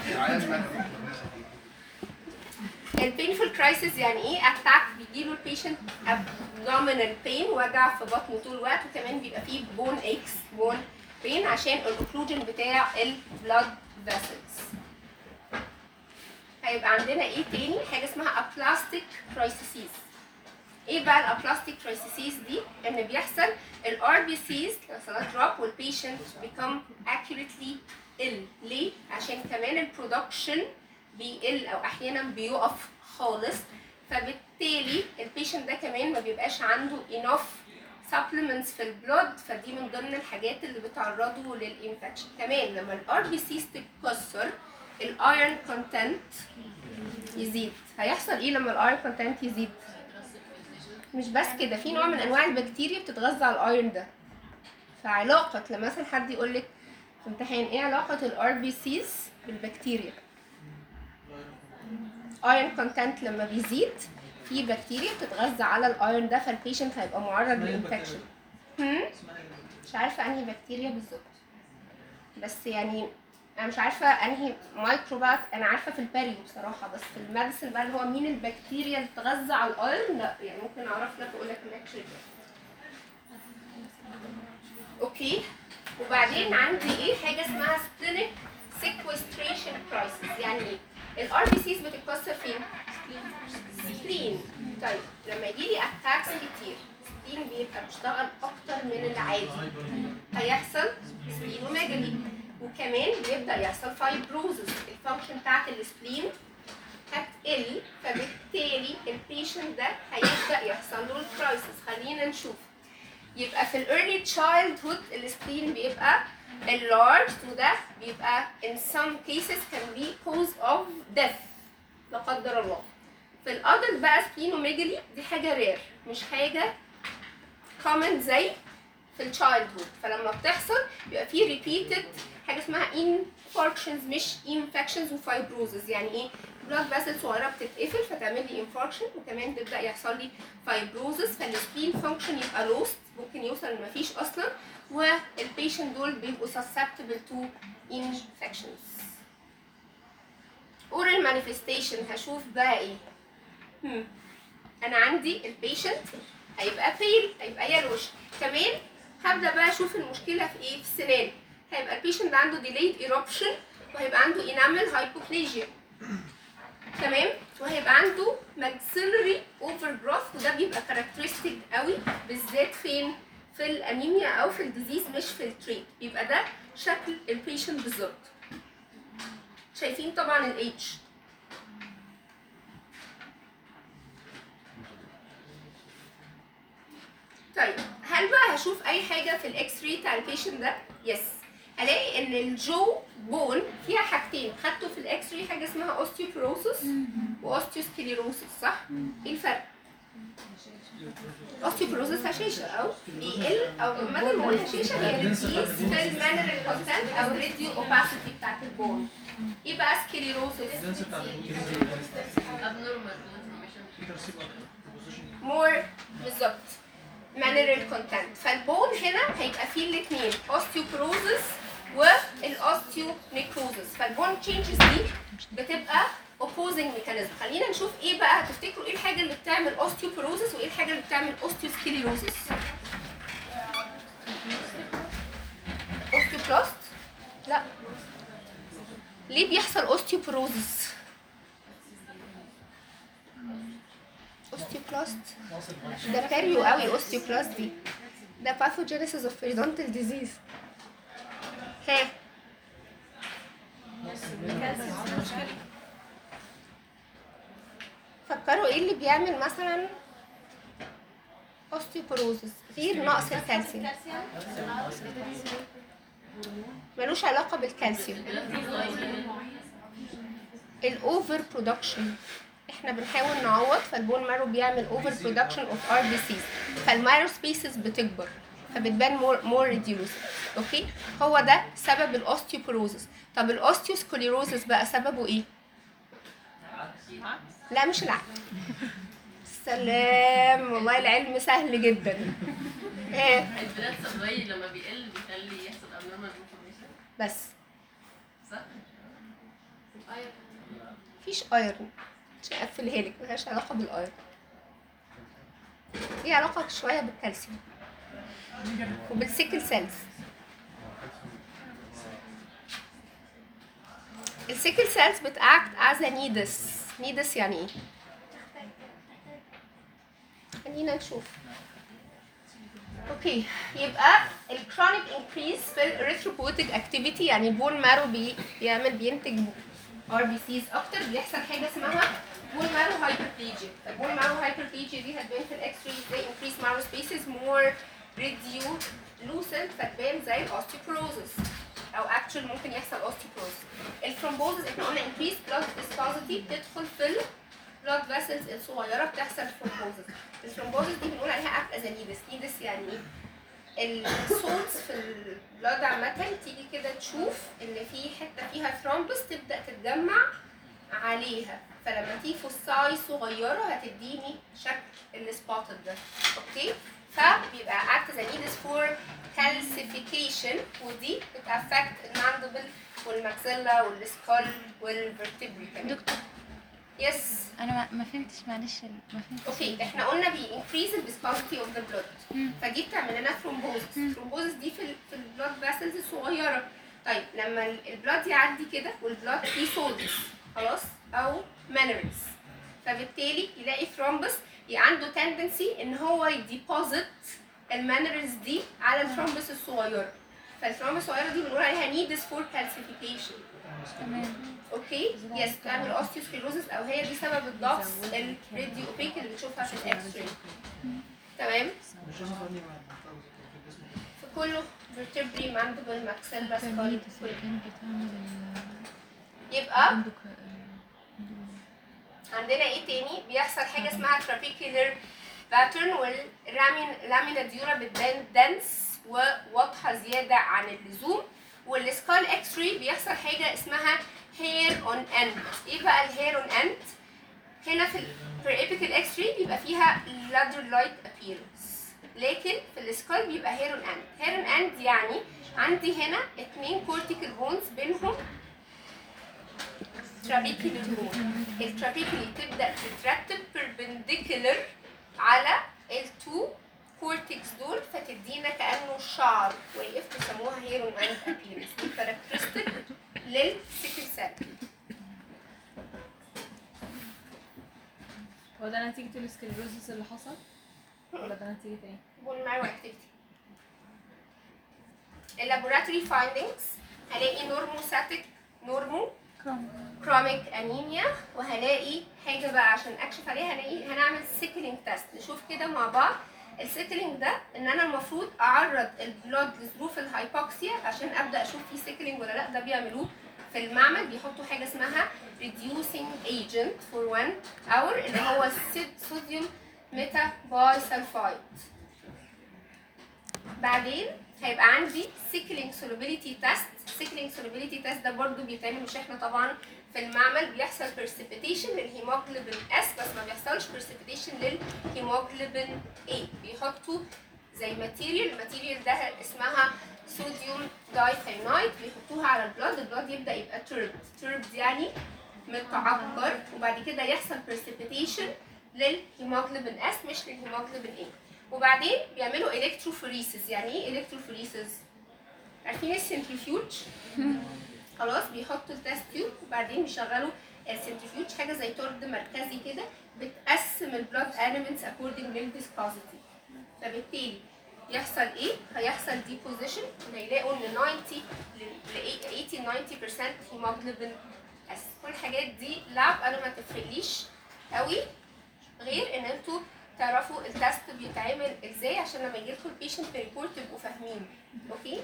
البينفول كرايسيس يعني ايه اتاك بيجيله البيشنت abdominal pain وجع في بطنه طول الوقت وكمان بيبقى فيه بون اكس بون بين عشان الاوكلوجن بتاع البلاد فيسلز هيبقى عندنا ايه تاني حاجه اسمها ابلاستيك كرايسيسيس ايه بقى الابلاستيك كرايسيسيس دي ان بيحصل الار بي سيز يحصلها دروب والبيشنت become accurately ill ليه عشان كمان البرودكشن بيقل او احيانا بيقف خالص فبالتالي البيشنت ده كمان ما بيبقاش عنده enough supplements في البلود فدي من ضمن الحاجات اللي بتعرضه للانفكشن كمان لما الار بي سيز تتكسر الايرون كونتنت يزيد هيحصل ايه لما الايرون كونتنت يزيد مش بس كده في نوع من انواع البكتيريا بتتغذى على الايرون ده فعلاقه لما مثلا حد يقول لك في امتحان ايه علاقه الار بي سيز بالبكتيريا ايرون كونتنت لما بيزيد في بكتيريا بتتغذى على الايرون ده فالبيشنت هيبقى معرض للانفكشن هم؟ مش عارفه انهي بكتيريا بالظبط بس يعني انا مش عارفه انهي مايكروبات انا عارفه في الباريو بصراحه بس في الميديسن بقى اللي هو مين البكتيريا اللي بتتغذى على الايرون لا يعني ممكن اعرف لك اقول لك الاكشن اوكي وبعدين عندي ايه حاجه اسمها سبلينيك سيكوستريشن كرايسيس يعني ايه الار بي سيز بتتكسر فين سبلين طيب لما يجي لي اتاكس كتير سبلين بيبقى بيشتغل اكتر من العادي هيحصل سبلينوميجالي وكمان بيبدا يحصل فايبروزس الفانكشن بتاعت السبلين هتقل فبالتالي البيشنت ده هيبدا يحصل له الكرايسيس خلينا نشوف يبقى في الايرلي تشايلد هود السبلين بيبقى اللارج وده بيبقى in some cases can be cause of death لا قدر الله في الادلت بقى سبلينوميجالي دي حاجه رير مش حاجه common زي في التشايلد هود فلما بتحصل بيبقى في ريبيتد حاجه اسمها انفاركشنز مش انفكشنز وفايبروزز يعني ايه بلاد فاسل صغيره بتتقفل فتعمل لي انفاركشن وكمان تبدا يحصل لي فايبروزز فالسبين فانكشن يبقى لوست ممكن يوصل لمفيش اصلا والبيشنت دول بيبقوا susceptible to infections oral manifestation هشوف بقى ايه هم. انا عندي البيشنت هيبقى بيل هيبقى يلوش كمان هبدا بقى اشوف المشكله في ايه في السنان هيبقى البيشنت عنده delayed eruption وهيبقى عنده enamel hypoplasia تمام وهيبقى عنده maxillary overgrowth وده بيبقى characteristic قوي بالذات فين في الانيميا او في الديزيز مش في التريت بيبقى ده شكل البيشنت بالظبط شايفين طبعا الاتش طيب هل بقى هشوف اي حاجه في الاكس راي بتاع البيشنت ده يس هلاقي ان الجو بون فيها حاجتين خدته في الاكس راي حاجه اسمها اوستيوبروسس واوستيوسكليروسس صح ايه الفرق اوستيوبروسس هشاشه او بيقل او بدل ما اقول هشاشه هي بتقيس في المانر كونتنت او الراديو اوباسيتي بتاعت البون ايه بقى سكليروسس abnormal information مور بالظبط mineral content فالبون هنا هيبقى فيه الاثنين osteoporosis والاوستيونيكروزس فالبون تشينجز دي بتبقى opposing mechanism خلينا نشوف ايه بقى هتفتكروا ايه الحاجه اللي بتعمل osteoporosis وايه الحاجه اللي بتعمل osteosclerosis osteoclast لا ليه بيحصل osteoporosis osteoclast ده كاريو قوي اوستيوكلاست دي ده باثوجينيسيس اوف periodontal disease ها فكروا ايه اللي بيعمل مثلا اوستيوبروزس غير نقص الكالسيوم ملوش علاقه بالكالسيوم الاوفر برودكشن احنا بنحاول نعوض فالبون مارو بيعمل اوفر برودكشن اوف ار بي سيز فالمايرو سبيسز بتكبر فبتبان مور مور ريديوس اوكي هو ده سبب الاوستيوبروزس طب الاوستيوسكليروزس بقى سببه ايه لا مش العقل سلام والله العلم سهل جدا ايه البلاد سبلاي لما بيقل بيخلي يحصل abnormal information بس صح؟ مفيش ايرون مش هقفلها لك ملهاش علاقه بالايرون ليها علاقه شويه بالكالسيوم وبالسيكل سيلز السيكل سيلز بتاكت از نيدس نيدس يعني ايه خلينا نشوف اوكي يبقى الكرونيك انكريز في الاريثروبويتيك اكتيفيتي يعني البون مارو بي بيعمل بينتج ار بي سيز اكتر بيحصل حاجه اسمها بون مارو هايبربليجيا البون مارو هايبربليجيا دي هتبان في الاكس راي زي انكريز مارو سبيسز مور ريديو لوسنت فتبان زي الاوستيوبروزس او اكشن ممكن يحصل اوستيوبروزس الثرومبوزس احنا قلنا انكريز بلاد فيسكوزيتي بتدخل في البلاد فيسلز الصغيره بتحصل ثرومبوزس الثرومبوزس دي بنقول عليها اكت از نيدس نيدس يعني ايه الصوت في البلاد عامة تيجي كده تشوف ان في حتة فيها ثرومبس تبدأ تتجمع عليها فلما تيجي فصاي صغيرة هتديني شكل السبوتد ده اوكي فبيبقى act as a needles for calcification ودي بتأفكت الماندبل والماكسيلا والسكال والفرتبري كمان دكتور يس انا ما, ما فهمتش معلش ال- ما فهمتش اوكي احنا قلنا بي increase the viscosity of the blood مم. فدي بتعمل لنا ثرومبوزس الثرومبوزس دي في ال في البلاد فاسلز الصغيره طيب لما ال- البلاد يعدي كده والبلاد فيه سولز خلاص او مينرالز فبالتالي يلاقي ثرومبس عنده تندنسي ان هو يديبوزيت المينرالز دي على الثرومبس الصغيره فالثرومبس الصغيره دي بنقول عليها needs for calcification تمام اوكي يس تعمل اوستيوسكليروزس او هي دي سبب الضغط الراديو اوبيك اللي بتشوفها في الاكس راي تمام في كله vertebrae mandible maxilla skull كله. يبقى عندنا ايه تاني بيحصل حاجه اسمها trabecular pattern واللامينا ديورا بتبان dense وواضحه زياده عن اللزوم والسكال اكس راي بيحصل حاجه اسمها هير اون اند ايه بقى الهير اون اند هنا في البريبيكال اكس راي بيبقى فيها لادر لايك ابييرنس لكن في السكال بيبقى هير اون اند هير اون اند يعني عندي هنا اتنين كورتيكال بونز بينهم ترابيكولي بون الترابيكولي تبدا تترتب بيربنديكولر على التو كورتكس دول فتدينا كانه شعر ويقفوا يسموها هير اون اند ابييرنس دي كاركترستيك للسيكل سيل هو ده نتيجة السكلروزس اللي حصل؟ ولا ده نتيجة ايه؟ بون معي واكتيفيتي اللابوراتوري فايندينجز هلاقي نورموساتيك نورمو كروميك انيميا وهلاقي حاجه بقى عشان اكشف عليها هلاقي هنعمل سيكلينج تيست نشوف كده مع بعض السيكلينج ده ان انا المفروض اعرض البلود لظروف الهايبوكسيا عشان ابدا اشوف في سيكلينج ولا لا ده بيعملوه في المعمل بيحطوا حاجه اسمها reducing agent for one hour اللي هو السيد صوديوم ميتا باي سلفايد بعدين هيبقى عندي سيكلينج solubility تيست سيكلينج solubility تيست ده برضو بيتعمل مش احنا طبعا في المعمل بيحصل precipitation للهيموجلوبين اس بس ما بيحصلش precipitation للهيموجلوبين A بيحطوا زي ماتيريال الماتيريال ده اسمها صوديوم دايثيانايد بيحطوها على البلاد البلاد يبدا يبقى تربد تربد يعني متعكر وبعد كده يحصل precipitation للهيموجلوبين اس مش للهيموجلوبين A وبعدين بيعملوا الكتروفوريسيس يعني ايه الكتروفوريسيس عارفين السنتريفيوج خلاص بيحطوا التست تيوب وبعدين بيشغلوا السنتريفيوج حاجه زي طرد مركزي كده بتقسم البلاد elements according للفيسكوزيتي فبالتالي يحصل ايه؟ هيحصل ديبوزيشن هيلاقوا ان 90 ل 80 90% هيموجلوبين اس كل الحاجات دي لعب انا ما تفرقليش قوي غير ان انتوا تعرفوا التست بيتعمل ازاي عشان لما يجي لكم البيشنت ريبورت تبقوا فاهمين اوكي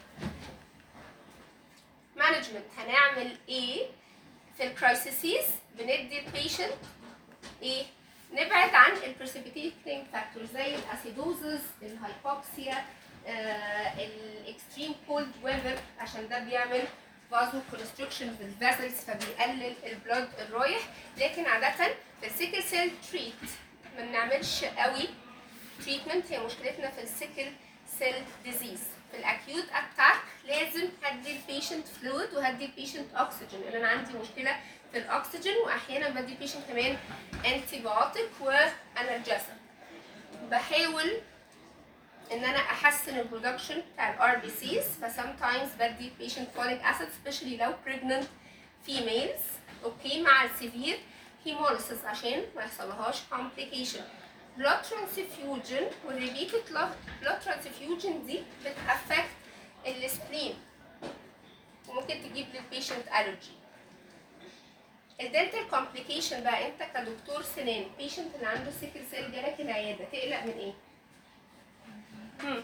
مانجمنت هنعمل ايه في الكرايسيسز بندي البيشنت ايه نبعد عن البريسيبيتيتنج فاكتور زي الاسيدوزز الهايبوكسيا الاكستريم كولد ويذر عشان ده بيعمل فازو كونستريكشن في الفاسلز فبيقلل البلود الرايح لكن عاده في السيكل سيل تريت ما بنعملش قوي تريتمنت هي مشكلتنا في السيكل سيل ديزيز في الاكيوت اتاك لازم هدي البيشنت فلويد وهدي البيشنت اكسجين لان انا عندي مشكله في الاكسجين واحيانا بدي البيشنت كمان انتي بايوتيك وانالجيسك بحاول ان انا احسن البرودكشن بتاع الار بي سيز فسامتايمز بدي البيشنت فوليك اسيد سبيشالي لو بريجننت فيميلز اوكي مع السيفير هيموليسيس عشان ما يحصلهاش complication blood transfusion والريبيتد blood transfusion دي بتأفكت السبلين وممكن تجيب للبيشنت allergy الدنتال كومبليكيشن بقى انت كدكتور سنان البيشنت اللي عنده سيكل سيل جالك العياده تقلق من ايه؟ هم.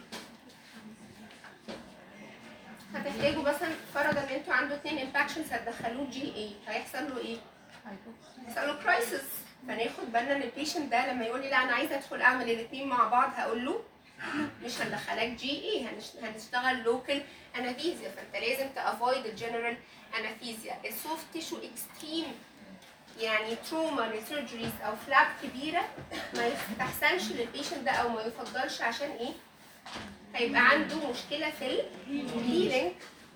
هتحتاجوا مثلا فرضا ان انتوا عنده اتنين انفكشنز هتدخلوه جي اي هيحصل له ايه؟ هيحصل له كرايسيس فناخد بالنا ان البيشنت ده لما يقول لي لا انا عايزه ادخل اعمل الاثنين مع بعض هقول له مش هندخلك جي اي هنشتغل لوكال انافيزيا فانت لازم تافويد الجنرال انافيزيا السوفت تيشو اكستريم يعني تروما لسيرجريز او فلاب كبيره ما يستحسنش للبيشنت ده او ما يفضلش عشان ايه؟ هيبقى عنده مشكله في الهيلينج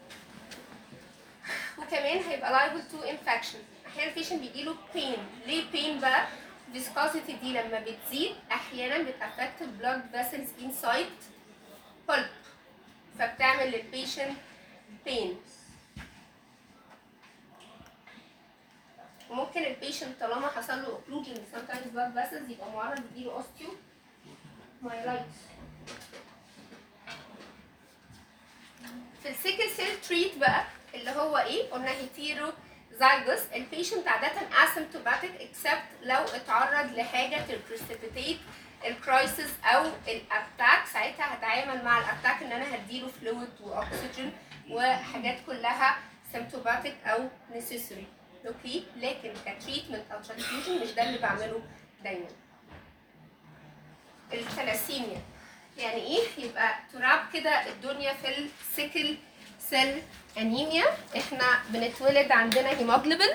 وكمان هيبقى liable to infection احيانا البيشنت بيجيله pain ليه pain بقى viscosity دي لما بتزيد احيانا بتأفكت blood vessels inside pulp فبتعمل للبيشنت pain وممكن البيشنت طالما حصل له occlusion sometimes blood vessels يبقى معرض يجيله osteo myelitis في السيكل سيل تريت بقى اللي هو ايه قلنا هيتيرو زايجوس البيشنت عادة asymptomatic except لو اتعرض لحاجة تبريسيبيتيت الكرايسيس او الاتاك ساعتها هتعامل مع الاتاك ان انا هديله فلويد واكسجين وحاجات كلها symptomatic او necessary اوكي لكن كتريتمنت او ترانسفيوجن مش ده اللي بعمله دايما الثلاسيميا يعني ايه يبقى تراب كده الدنيا في السيكل سيل انيميا احنا بنتولد عندنا هيموجلوبين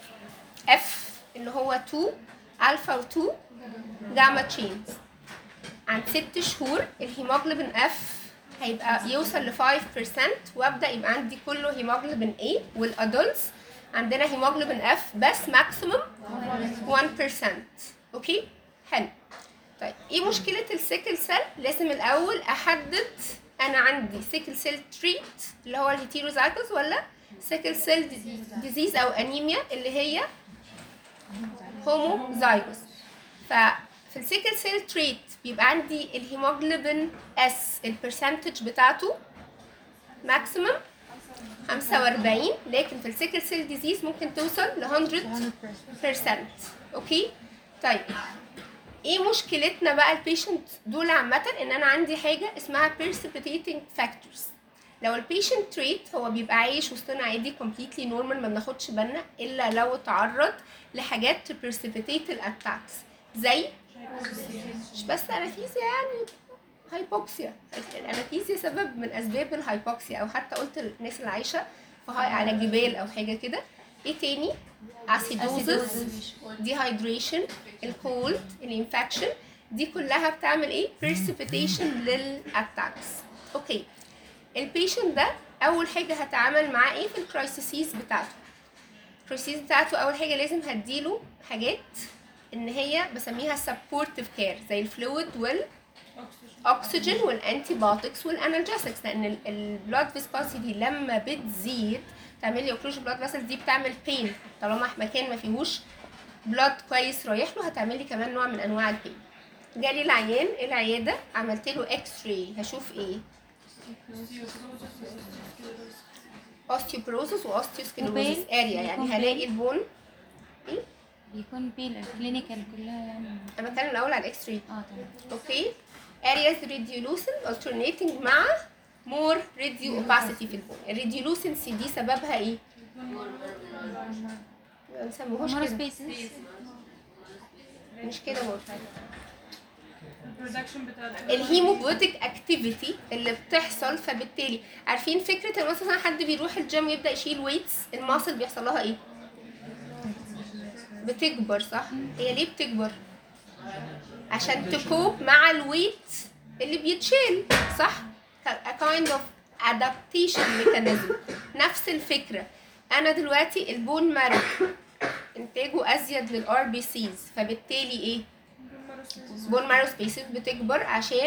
اف اللي هو 2 الفا و2 جاما تشينز عند ست شهور الهيموجلوبين اف هيبقى يوصل ل 5% وابدا يبقى عندي كله هيموجلوبين A والادلتس عندنا هيموجلوبين اف بس ماكسيموم 1% اوكي حلو طيب ايه مشكله السيكل سيل لازم الاول احدد انا عندي سيكل سيل تريت اللي هو الهيتيروزايكوس ولا سيكل سيل ديزيز او انيميا اللي هي هوموزايجوس ففي السيكل سيل تريت بيبقى عندي الهيموجلوبين اس البرسنتج بتاعته ماكسيمم 45 لكن في السيكل سيل ديزيز ممكن توصل ل 100% اوكي طيب ايه مشكلتنا بقى البيشنت دول عامه ان انا عندي حاجه اسمها precipitating factors لو البيشنت تريت هو بيبقى عايش وسطنا عادي كومبليتلي نورمال ما بناخدش بالنا الا لو اتعرض لحاجات precipitate الاتاكس زي مش بس انافيزيا يعني هايبوكسيا الانافيزيا سبب من اسباب الهايبوكسيا او حتى قلت الناس اللي عايشه في هاي على جبال او حاجه كده ايه تاني اسيدوزس ديهايدريشن الكولد الانفكشن دي كلها بتعمل ايه precipitation للاتاكس اوكي البيشنت ده اول حاجه هتعامل معاه ايه في الكرايسيسيز بتاعته الكرايسيس بتاعته اول حاجه لازم هديله حاجات ان هي بسميها supportive care زي الفلويد وال اكسجين والانتي بايوتكس والانالجيسكس لان البلاد فيسكوسيتي لما بتزيد تعمل لي اوكلوجن بلاد فيسلز دي بتعمل بين طالما مكان ما فيهوش بلاد كويس رايح له هتعمل لي كمان نوع من انواع البين جالي العيان العياده عملت له اكس راي هشوف ايه اوستيوبروسس واوستيوسكليروزس وبين؟ اريا يعني يكون هلاقي البون بيكون بيل الكلينيكال كلها يعني انا بتكلم الاول على الاكس راي اه تمام اوكي areas radiolucent alternating مع more radio opacity في البون الراديولوسنسي دي سببها ايه؟ ما نسموهوش مورو كده سبيسز مش كده برضه البرودكشن بتاع الهيموبوتيك اكتيفيتي اللي بتحصل فبالتالي عارفين فكره ان مثلا حد بيروح الجيم يبدا يشيل ويتس الماسل بيحصل لها ايه؟ بتكبر صح؟ هي ليه بتكبر؟ عشان تكوب مع الويت اللي بيتشيل صح؟ a kind of adaptation mechanism نفس الفكرة أنا دلوقتي البون مارو إنتاجه أزيد للار بي سيز فبالتالي إيه؟ بون مارو سبيسز بتكبر عشان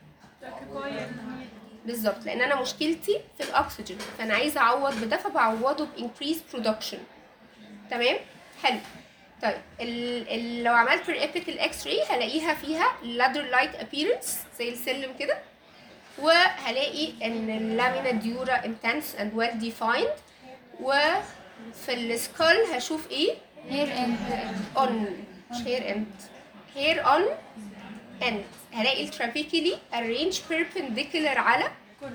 بالظبط لان انا مشكلتي في الاكسجين فانا عايزه اعوض بده فبعوضه بانكريز برودكشن تمام حلو طيب ال ال لو عملت الابيكال اكس راي هلاقيها فيها لادر لايك ابييرنس زي السلم كده وهلاقي ان اللامينا ديورا انتنس اند ويل ديفايند وفي السكال هشوف ايه هير اند اون مش هير اند هير اون اند هلاقي الترابيكلي arrange perpendicular على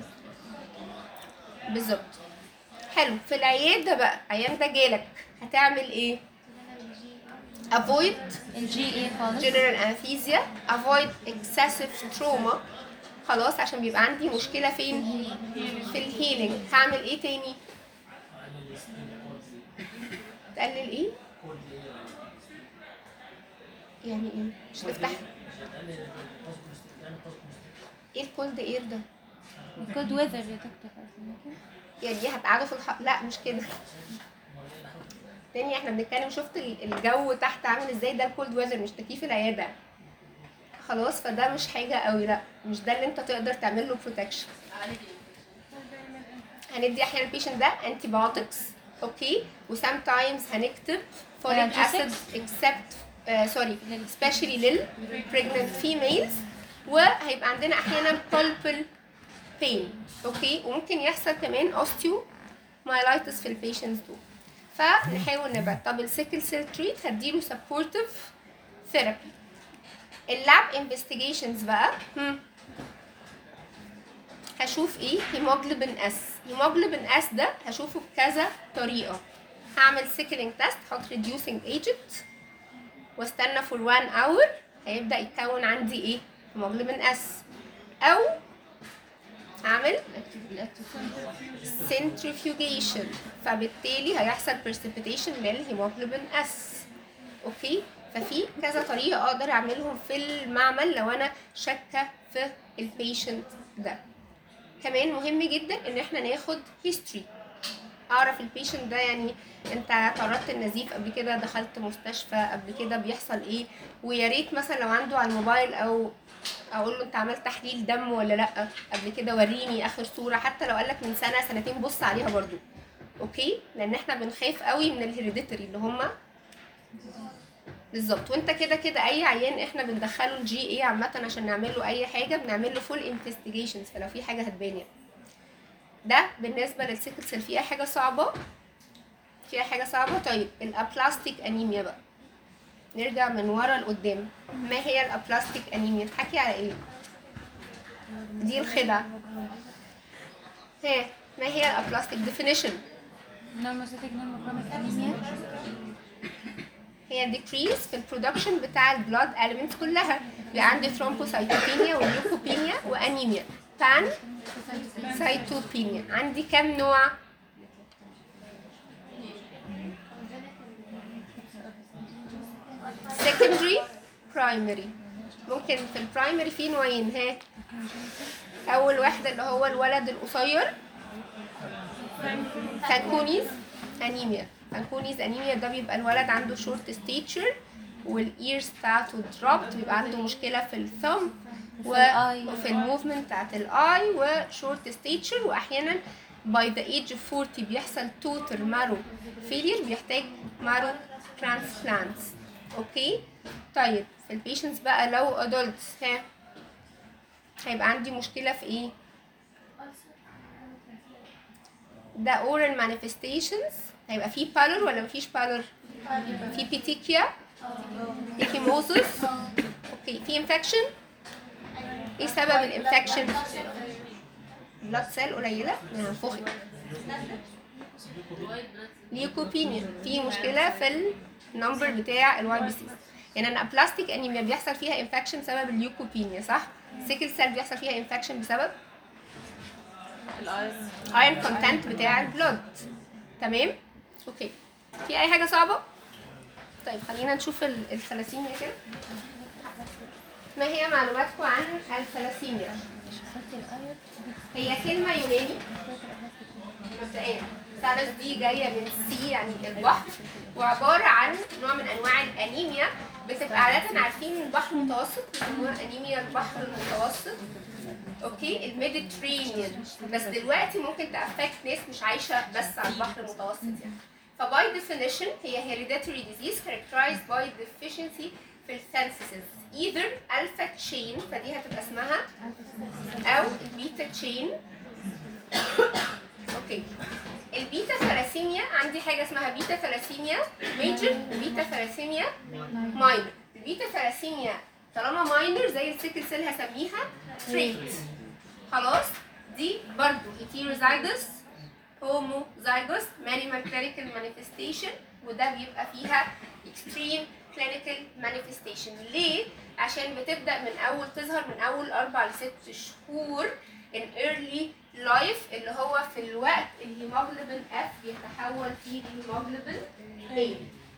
بالظبط حلو في العياده بقى عيان ده جالك هتعمل ايه avoid الجي اي خالص general anesthesia avoid excessive trauma خلاص عشان بيبقى عندي مشكله فين في الهيلينج هعمل ايه تاني تقلل ايه يعني ايه مش تفتح ايه الكولد اير ده الكود ويذر يا دكتور قصدي يعني ايه هتقعدوا في الح... لا مش كده تاني احنا بنتكلم شفت ال- الجو تحت عامل ازاي ده الكولد ويذر مش تكييف العياده خلاص فده مش حاجه قوي لا مش ده اللي انت تقدر تعمل له بروتكشن هندي احيانا البيشنت ده انتي بايوتكس اوكي وسام تايمز هنكتب فوليك Analgesics؟ اسيد اكسبت سوري سبيشالي لل pregnant females وهيبقى عندنا احيانا pulpal pain اوكي وممكن يحصل كمان اوستيو مايلايتس في البيشنتس دول فنحاول نبعد طب السيكل سيل تريت هديله سبورتيف ثيرابي اللاب انفستيجيشنز بقى هم. هشوف ايه هيموجلوبين اس هيموجلوبين اس ده هشوفه بكذا طريقه هعمل سيكلينج تيست احط ريديوسينج ايجنت واستنى فور 1 اور هيبدا يتكون عندي ايه هيموجلوبين اس او اعمل الاكتف centrifugation فبالتالي هيحصل precipitation للهيموجلوبين اس اوكي ففي كذا طريقه اقدر اعملهم في المعمل لو انا شاكه في البيشنت ده كمان مهم جدا ان احنا ناخد history اعرف البيشنت ده يعني انت تعرضت للنزيف قبل كده دخلت مستشفى قبل كده بيحصل ايه ويا ريت مثلا لو عنده على الموبايل او اقول له انت عملت تحليل دم ولا لا قبل كده وريني اخر صوره حتى لو قالك من سنه سنتين بص عليها برضو اوكي لان احنا بنخاف قوي من الهيريديتري اللي هما بالظبط وانت كده كده اي عيان احنا بندخله الجي اي عامه عشان نعمل له اي حاجه بنعمل له فول انفستيجيشنز فلو في حاجه هتبان يعني ده بالنسبه للسيكل سيل في اي حاجه صعبه في اي حاجه صعبه طيب الابلاستيك انيميا بقى نرجع من ورا لقدام ما هي الابلاستيك انيميا تحكي على ايه دي الخدعه ها ما هي الابلاستيك ديفينيشن نورموسيتك نورموكروميك انيميا هي decrease في البرودكشن بتاع البلاد elements كلها بيبقى عندي ثرومبوسايتوبينيا وليوكوبينيا وانيميا بان سايتوبينيا عندي كام نوع secondary primary ممكن في البرايمري في نوعين ها اول واحده اللي هو الولد القصير فانكونيز انيميا فانكونيز انيميا ده بيبقى الولد عنده شورت ستيتشر والايرز بتاعته دروبت بيبقى عنده مشكله في الثumb و- الآي. وفي الموفمنت بتاعت الاي وشورت ستيتشر واحيانا باي ذا ايج اوف 40 بيحصل توتر مارو فيلير بيحتاج مارو ترانسبلانتس اوكي طيب في البيشنتس بقى لو ادولتس ها هيبقى عندي مشكله في ايه ده oral manifestations هيبقى فيه pallor ولا مفيش pallor في بيتيكيا ايكيموزس اوكي في infection ايه سبب الانفكشن بلاد سيل قليله منفوخه ليوكوبينيا في مشكله في النمبر بتاع الواي بي سي يعني انا بلاستيك انيميا بيحصل فيها انفكشن بسبب الليوكوبينيا صح سيكل سيل بيحصل فيها انفكشن بسبب الايرون ايرون كونتنت بتاع البلود تمام اوكي في اي حاجه صعبه طيب خلينا نشوف ال- الثلاسيميا كده ما هي معلوماتكم عن الثلاسيميا هي كلمه يوناني مبدئيا ثالث دي جايه من سي يعني البحر وعباره عن نوع من انواع الانيميا بتبقى عاده عارفين البحر المتوسط بيسموها انيميا البحر المتوسط اوكي الميديترينيان بس دلوقتي ممكن تافكت ناس مش عايشه بس على البحر المتوسط يعني فباي definition هي hereditary disease characterized by deficiency في السنسسز either alpha chain فدي هتبقى اسمها او البيتا تشين اوكي البيتا ثلاسيميا عندي حاجه اسمها بيتا ثلاسيميا ميجر وبيتا ثلاسيميا ماينر البيتا ثلاسيميا طالما ماينر زي السيكل سيل هسميها تريت خلاص دي برضو heterozygous homozygous minimal clinical manifestation وده بيبقى فيها extreme clinical manifestation ليه؟ عشان بتبدأ من أول تظهر من أول أربع لست شهور in early life اللي هو في الوقت الهيموجلوبين F بيتحول فيه لهيموجلوبين A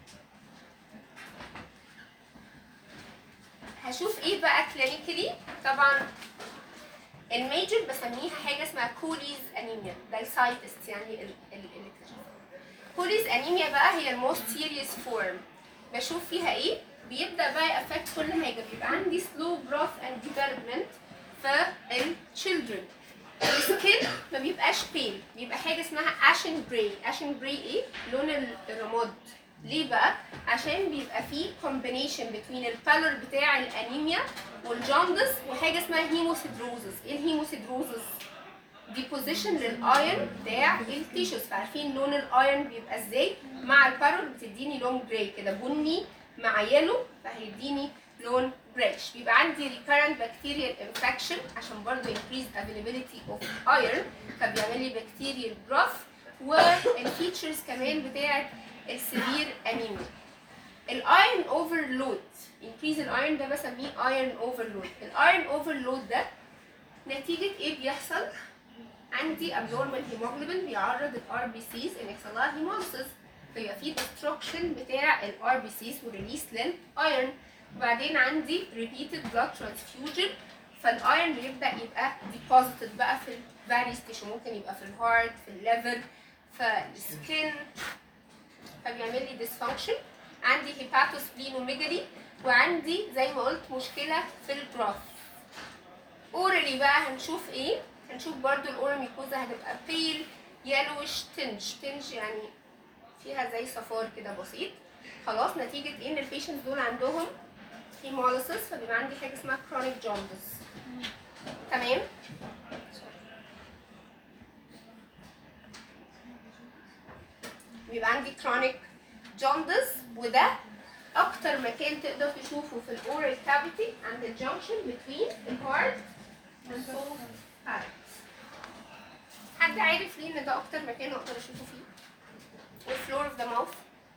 هشوف ايه بقى كلينيكالي طبعا الميجر بسميها حاجه اسمها كوليز انيميا ده السايتست يعني ال ال ال كوليز انيميا بقى هي الموست سيريس فورم بشوف فيها ايه بيبدا بقى يأفكت كل حاجه بيبقى عندي سلو جروث اند ديفلوبمنت في التشيلدرن السكين ما بيبقاش بيل بيبقى حاجه اسمها اشن جراي اشن جراي ايه لون الرماد ليه بقى عشان بيبقى فيه كومبينيشن بين البالور بتاع الانيميا والجوندس وحاجه اسمها هيموسيدروزس ايه الهيموسيدروزس ديبوزيشن للايرون بتاع التيشوز فعارفين لون الايرون بيبقى ازاي مع البالور بتديني لون جراي كده بني مع يلو فهيديني لون بريش بيبقى عندي recurrent bacterial infection عشان برضه increase availability of iron فبيعمل لي bacterial growth والفيتشرز كمان بتاعت السيفير انيميا الايرون اوفرلود increase الايرون ده بسميه ايرون اوفرلود الايرون اوفرلود ده نتيجة ايه بيحصل؟ عندي abnormal hemoglobin بيعرض الار بي سيز ان يحصل لها هيموليسيس فيبقى في destruction بتاع الار بي سيز وريليس للايرن وبعدين عندي repeated blood transfusion فالايرن بيبدا يبقى deposited بقى في various tissue ممكن يبقى في الهارت في الليفر في السكين فبيعمل لي dysfunction عندي hepatosplenomegaly وعندي زي ما قلت مشكله في الجراف اورالي بقى هنشوف ايه هنشوف برضو الاورال ميكوزا هتبقى بيل يلوش تنج تنج يعني فيها زي صفار كده بسيط خلاص نتيجة ايه ان البيشنت دول عندهم هيموليسيس فبيبقى عندي حاجة اسمها كرونيك جوندس تمام بيبقى عندي كرونيك جوندس وده اكتر مكان تقدر تشوفه في الاورال كافيتي عند الجنكشن بين الهارت and soul parts حد عارف ليه ان ده اكتر مكان اقدر اشوفه فيه والفلور اوف ذا ماوث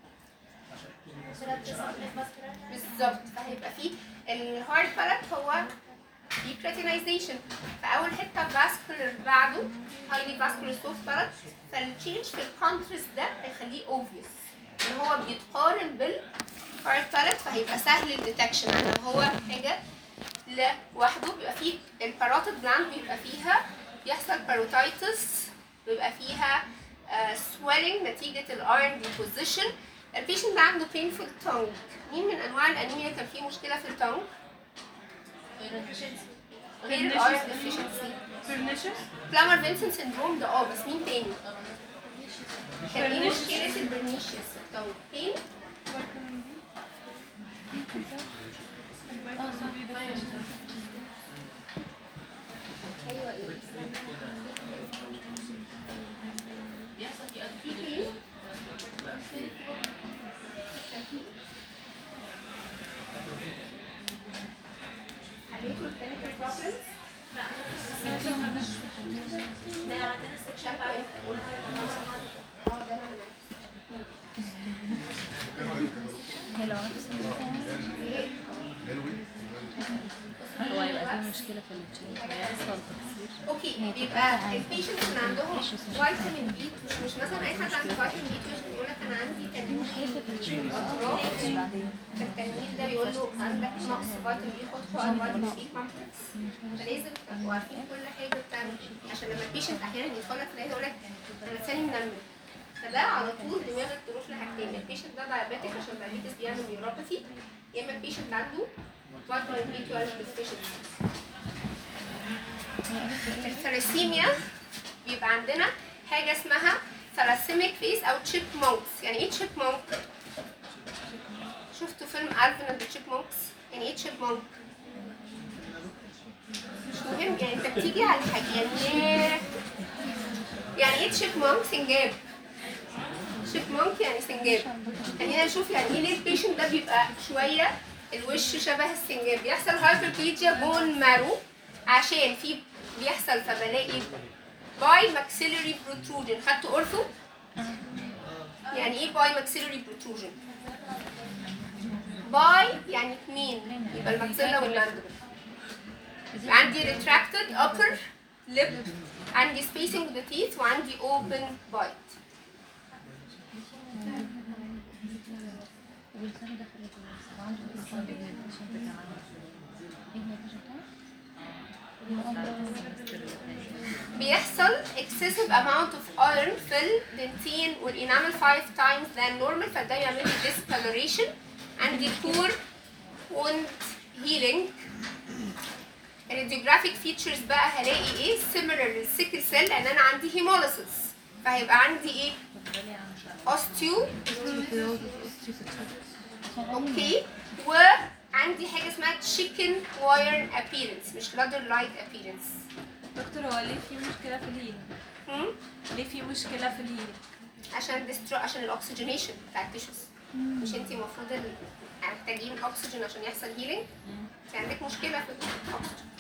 بالظبط فهيبقى فيه الهارد بالات هو في كريتينايزيشن فاول حته فاسكولار بعده هايلي فاسكولار سوفت بالات فالتشينج في الكونترست ده هيخليه اوبفيوس ان هو بيتقارن بالهارد بالات فهيبقى سهل الديتكشن يعني لو هو حاجه لوحده بيبقى فيه الباروتيد جلاند بيبقى فيها بيحصل باروتايتس بيبقى فيها سويلنج نتيجة الايرن ديبوزيشن البيشنت ده عنده painful tongue مين من انواع الانيميا كان فيه مشكلة في التونج؟ غير الايرن deficiency بلامر فينسون سيندروم ده اه بس مين تاني؟ كان ايه مشكلة البرنيشيوس في التونج؟ فين؟ ايوه ايه؟ بيحصل في قد في كده فين؟ عليكم الكلينيكال بروبلمز؟ ده عندنا سكشن بقى اه ده انا هي لو عملت سندروم هو هيبقى في مشكلة في التشين هيحصل تكسير اوكي بيبقى البيشنتس اللي عندهم فيتامين بي مش مش مثلا اي حد عنده فيتامين بي مش بيقول لك انا عندي تنميل اطراف التنميل ده بيقول له عندك نقص فيتامين بي خد فوق فيتامين بي كومبلكس فلازم تبقوا عارفين كل حاجه بتعمل عشان لما البيشنت احيانا يدخل لك تلاقيه يقول لك انا لساني منمل فده على طول دماغك تروح لحاجتين البيشنت ده دايابيتك عشان دايابيتس بيعمل نيوروباثي يا اما البيشنت عنده فيتامين بي 12 deficiency الثلاسيميا بيبقى عندنا حاجة اسمها ثلاسيميك فيس أو تشيب مونكس يعني إيه تشيب مونك؟ شفتوا فيلم ألفين أند تشيب مونكس؟ يعني إيه تشيب مونك؟ مش مهم يعني أنت بتيجي على الحاجة يعني إيه يعني إيه تشيب مونك سنجاب؟ تشيب مونك يعني سنجاب خلينا نشوف يعني إيه ليه البيشنت ده بيبقى شوية الوش شبه السنجاب بيحصل هايبربليجيا بون مارو عشان في بيحصل فبلاقي باي ماكسيلري بروتروجن خدتوا اورثو يعني ايه باي ماكسيلري بروتروجن باي يعني اتنين يبقى الماكسيلا والماندبل عندي retracted upper lip عندي spacing of the teeth وعندي open bite والسنة دخلت وعنده اتصال عشان تتعامل ايه هي بيحصل excessive amount of iron في الدنتين والانامل 5 times than normal فده يعمل لي discoloration عندي poor wound healing الراديوجرافيك فيتشرز بقى هلاقي ايه similar للسيكل سيل لان انا عندي hemolysis فهيبقى عندي ايه اوستيو اوكي وعندي حاجه اسمها chicken wire appearance مش ladder like appearance دكتور هو ليه في مشكلة في الهيلينج؟ هم؟ ليه في مشكلة في الهيلينج؟ عشان ديسترو عشان الاكسجينيشن بتاع التيشوز مش انت المفروض ال- محتاجين اكسجين عشان يحصل هيلينج انت عندك مشكله في الاكسجين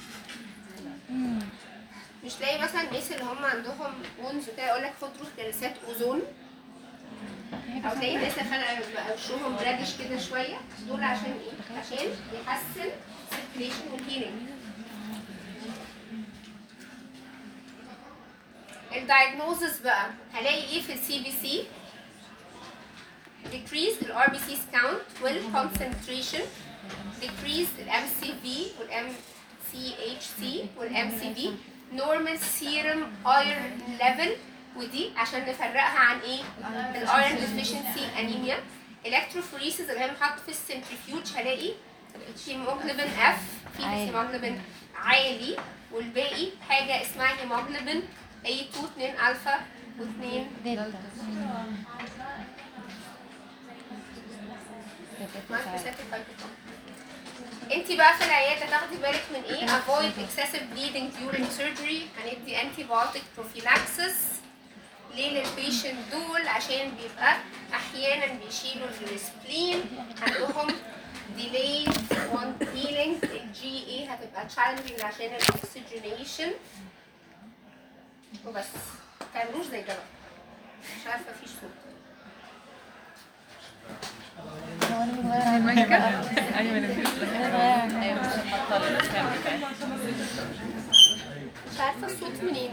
مش تلاقي مثلا الناس اللي هم عندهم وونز وكده يقول لك خد روح جلسات اوزون او تلاقي الناس اللي خلق بقى وشهم برادش كده شويه دول عشان ايه؟ عشان يحسن سيركيليشن والهيلينج الدايجنوزس بقى هلاقي ايه في السي بي سي decrease ال RBC count والconcentration decrease ال MCV وال MCHC وال MCV normal serum iron level ودي عشان نفرقها عن ايه الايرون deficiency anemia electrophoresis اللي هي محط في السنتريفيوج هلاقي هيموجلوبين اف في هيموجلوبين عالي والباقي حاجه اسمها هيموجلوبين A2 2 الفا و2 دلتا انت بقى في العياده تاخدي بالك من ايه avoid excessive bleeding during surgery هندي antibiotic prophylaxis ليه للبيشنت دول عشان بيبقى احيانا بيشيلوا السبلين عندهم delayed on healing الجي اي هتبقى challenging عشان الاكسجينيشن وبس تعملوش زي ده بقى. مش عارفه في صوت هو انا بتغير عن ايوه انا بتغير عن مش عارفه الصوت منين